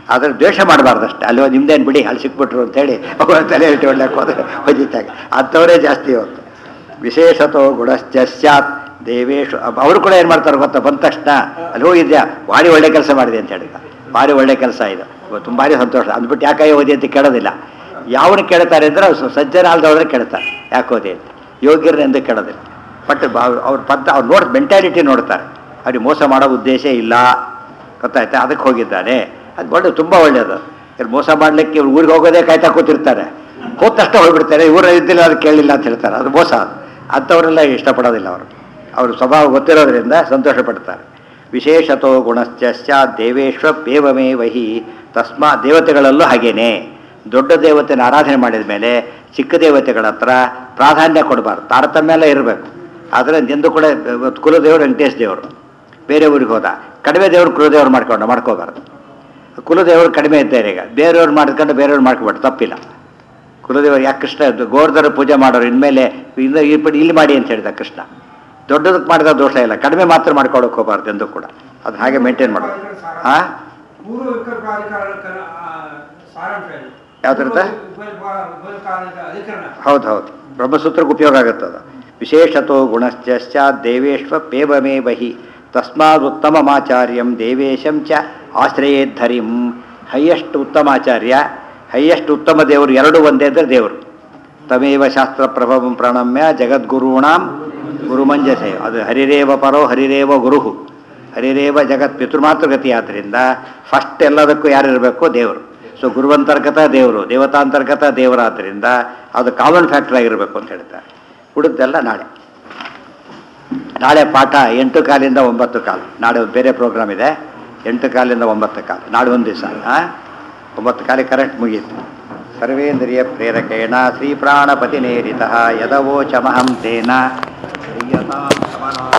ಆದರೆ ದ್ವೇಷ ಮಾಡಬಾರ್ದಷ್ಟೇ ಅಲ್ಲಿ ಹೋಗಿ ನಿಮ್ದೇನು ಬಿಡಿ ಅಲ್ಲಿ ಸಿಕ್ಬಿಟ್ರು ಅಂತೇಳಿ ಅವ್ರ ತಲೆ ಇಟ್ಟು ಒಳ್ಳೆಕ್ಕೆ ಹೋದ್ರೆ ಹೊಜಿತಾಗ ಅಂಥವರೇ ಜಾಸ್ತಿ ಇವತ್ತು ವಿಶೇಷತೋ ಗುಣಶ್ಚ ಸ್ಯಾತ್ ದೇವೇಶು ಅಬ್- ಅವರು ಕೂಡ ಏನು ಮಾಡ್ತಾರೆ ಗೊತ್ತಾ ಬಂದ ತಕ್ಷಣ ಅಲ್ಲಿ ಹೋಗಿದ್ಯಾ ಭಾರಿ ಒಳ್ಳೆ ಕೆಲಸ ಮಾಡಿದೆ ಅಂತ ಹೇಳಿ ಭಾರಿ ಒಳ್ಳೆ ಕೆಲಸ ಇದು ತುಂಬ ಭಾರಿ ಸಂತೋಷ ಅಂದ್ಬಿಟ್ಟು ಯಾಕೆ ಓದಿ ಅಂತ ಕೇಳೋದಿಲ್ಲ ಯಾವನು ಕೇಳ್ತಾರೆ ಅಂದರೆ ಅವ್ರು ಸಜ್ಜನ ಅಲ್ದವ್ರೆ ಕೇಳ್ತಾರೆ ಯಾಕೆ ಓದಿ ಅಂತ ಯೋಗ್ಯರನ್ನೆಂದು ಕೇಳೋದಿಲ್ಲ ಬಟ್ ಅವ್ರ ಪದ್ಧ ಅವ್ರು ನೋಡ್ ಮೆಂಟ್ಯಾಲಿಟಿ ನೋಡ್ತಾರೆ ಅವ್ರಿಗೆ ಮೋಸ ಮಾಡೋ ಉದ್ದೇಶ ಇಲ್ಲ ಗೊತ್ತಾಯ್ತಾ ಅದಕ್ಕೆ ಹೋಗಿದ್ದಾನೆ ಅದು ಒಳ್ಳೆ ತುಂಬ ಒಳ್ಳೆಯದು ಇಲ್ಲಿ ಮೋಸ ಮಾಡಲಿಕ್ಕೆ ಇವ್ರು ಊರಿಗೆ ಹೋಗೋದೇ ಕಾಯ್ತಾ ಕೂತಿರ್ತಾರೆ ಹೋದ ತಕ್ಷಣ ಹೋಗ್ಬಿಡ್ತಾರೆ ಇವ್ರು ಇದ್ದಿಲ್ಲ ಅದು ಕೇಳಿಲ್ಲ ಅಂತ ಹೇಳ್ತಾರೆ ಅದು ಮೋಸ ಅದು ಅಂಥವರೆಲ್ಲ ಇಷ್ಟಪಡೋದಿಲ್ಲ ಅವರು ಅವ್ರ ಸ್ವಭಾವ ಗೊತ್ತಿರೋದ್ರಿಂದ ಸಂತೋಷ ಪಡ್ತಾರೆ ವಿಶೇಷತೋ ಗುಣಶ್ಚ ದೇವೇಶ್ವ ಪೇವಮೇ ವಹಿ ತಸ್ಮಾ ದೇವತೆಗಳಲ್ಲೂ ಹಾಗೇನೆ ದೊಡ್ಡ ದೇವತೆನ ಆರಾಧನೆ ಮಾಡಿದ ಮೇಲೆ ಚಿಕ್ಕ ದೇವತೆಗಳ ಹತ್ರ ಪ್ರಾಧಾನ್ಯ ಕೊಡಬಾರ್ದು ತಾರತಮ್ಯ ಎಲ್ಲ ಇರಬೇಕು ಆದರೆ ಎಂದು ಕೂಡ ಇವತ್ತು ಕುಲದೇವರು ವೆಂಕಟೇಶ್ ದೇವರು ಬೇರೆ ಊರಿಗೆ ಹೋದ ಕಡಿಮೆ ದೇವರು ಕುಲದೇವ್ರು ಮಾಡ್ಕೊಂಡು ಮಾಡ್ಕೋಬಾರ್ದು ಕುಲದೇವರು ಕಡಿಮೆ ಇದ್ದಾರೆ ಈಗ ಬೇರೆಯವ್ರು ಮಾಡ್ಕೊಂಡು ಬೇರೆಯವ್ರು ಮಾಡ್ಕೊಬಾರ್ದು ತಪ್ಪಿಲ್ಲ ಕುಲದೇವರು ಯಾಕೆ ಕೃಷ್ಣ ಇದು ಗೋರ್ಧರ ಪೂಜೆ ಮಾಡೋರು ಇನ್ಮೇಲೆ ಇನ್ನು ಈ ಪಡಿ ಇಲ್ಲಿ ಮಾಡಿ ಅಂತ ಹೇಳಿದ ಕೃಷ್ಣ ದೊಡ್ಡದಕ್ಕೆ ಮಾಡಿದ ದೋಷ ಇಲ್ಲ ಕಡಿಮೆ ಮಾತ್ರ ಮಾಡ್ಕೊಳಕ್ಕೆ ಹೋಗಬಾರ್ದು ಎಂದು ಕೂಡ ಅದು ಹಾಗೆ ಮೇಂಟೈನ್ ಮಾಡೋದು ಹಾಂ ಪೂರ್ವ ವಿಕಲ್ಪಾಧಿಕಾರಗಳ ಸಾರಾಂಶ ಇದು ಯಾವ್ದ್ರದ್ದು? ಪೂರ್ವ ವಿಕಲ್ಪಾಧಿಕ ಅಧಿಕರಣ ಹೌದು ಹೌದು ಬ್ರಹ್ಮಸೂತ್ರಕ್ಕೆ ಉಪಯೋಗ ಆಗುತ್ತದ ವಿಶೇಷತೋ ಗುಣಶ್ಚ ದೇವೇಶ್ವ ಪೇವಮೇ ಬಹಿ ತಸ್ಮಾದ್ ಉತ್ತಮಮಾಚಾರ್ಯಂ ದೇವೇಶಂ ಚ ಆಶ್ರಯೇದ್ಧರಿಂ ಹೈಯೆಸ್ಟ್ ಉತ್ತಮಾಚಾರ್ಯ ಹೈಯೆಸ್ಟ್ ಉತ್ತಮ ದೇವರು ಎರಡು ಒಂದೇ ಅಂದರೆ ದೇವರು ತಮೇವ ಶಾಸ್ತ್ರ ಪ್ರಭವಂ ಪ್ರಣಮ್ಯ ಜಗದ್ಗುರುಣಾಂ ಗುರುಮಂಜಸೆ ಅದು ಹರಿರೇವ ಪರೋ ಹರಿರೇವ ಗುರುಹು ಹರಿರೇವ ಜಗತ್ ಪಿತೃಮಾತೃಗತಿ ಆದ್ದರಿಂದ ಫಸ್ಟ್ ಎಲ್ಲದಕ್ಕೂ ಯಾರಿರಬೇಕು ದೇವರು ಸೊ ಗುರುವಂತರ್ಗತ ದೇವರು ದೇವತಾಂತರ್ಗತ ದೇವರಾದ್ದರಿಂದ ಅದು ಕಾಮನ್ ಫ್ಯಾಕ್ಟರ್ ಆಗಿರಬೇಕು ಅಂತ ಹೇಳ್ತಾರೆ ಉಳಿದೆಲ್ಲ ನಾಳೆ ನಾಳೆ ಪಾಠ ಎಂಟು ಕಾಲಿಂದ ಒಂಬತ್ತು ಕಾಲು ನಾಳೆ ಒಂದು ಬೇರೆ ಪ್ರೋಗ್ರಾಮ್ ಇದೆ ಎಂಟು ಕಾಲಿಂದ ಒಂಬತ್ತು ಕಾಲು ನಾಳೆ ಒಂದು ದಿವಸ ಹಾಂ ಒಂಬತ್ತು ಕಾಲಿಗೆ ಕರೆಕ್ಟ್ ಮುಗೀತು ಸರ್ವೇಂದ್ರಿಯ ಪ್ರೇರಕೇಣ ಶ್ರೀ ಪ್ರಾಣಪತಿ ನೇರಿತ ಯದವೋಚಮಹಂ ತೇನ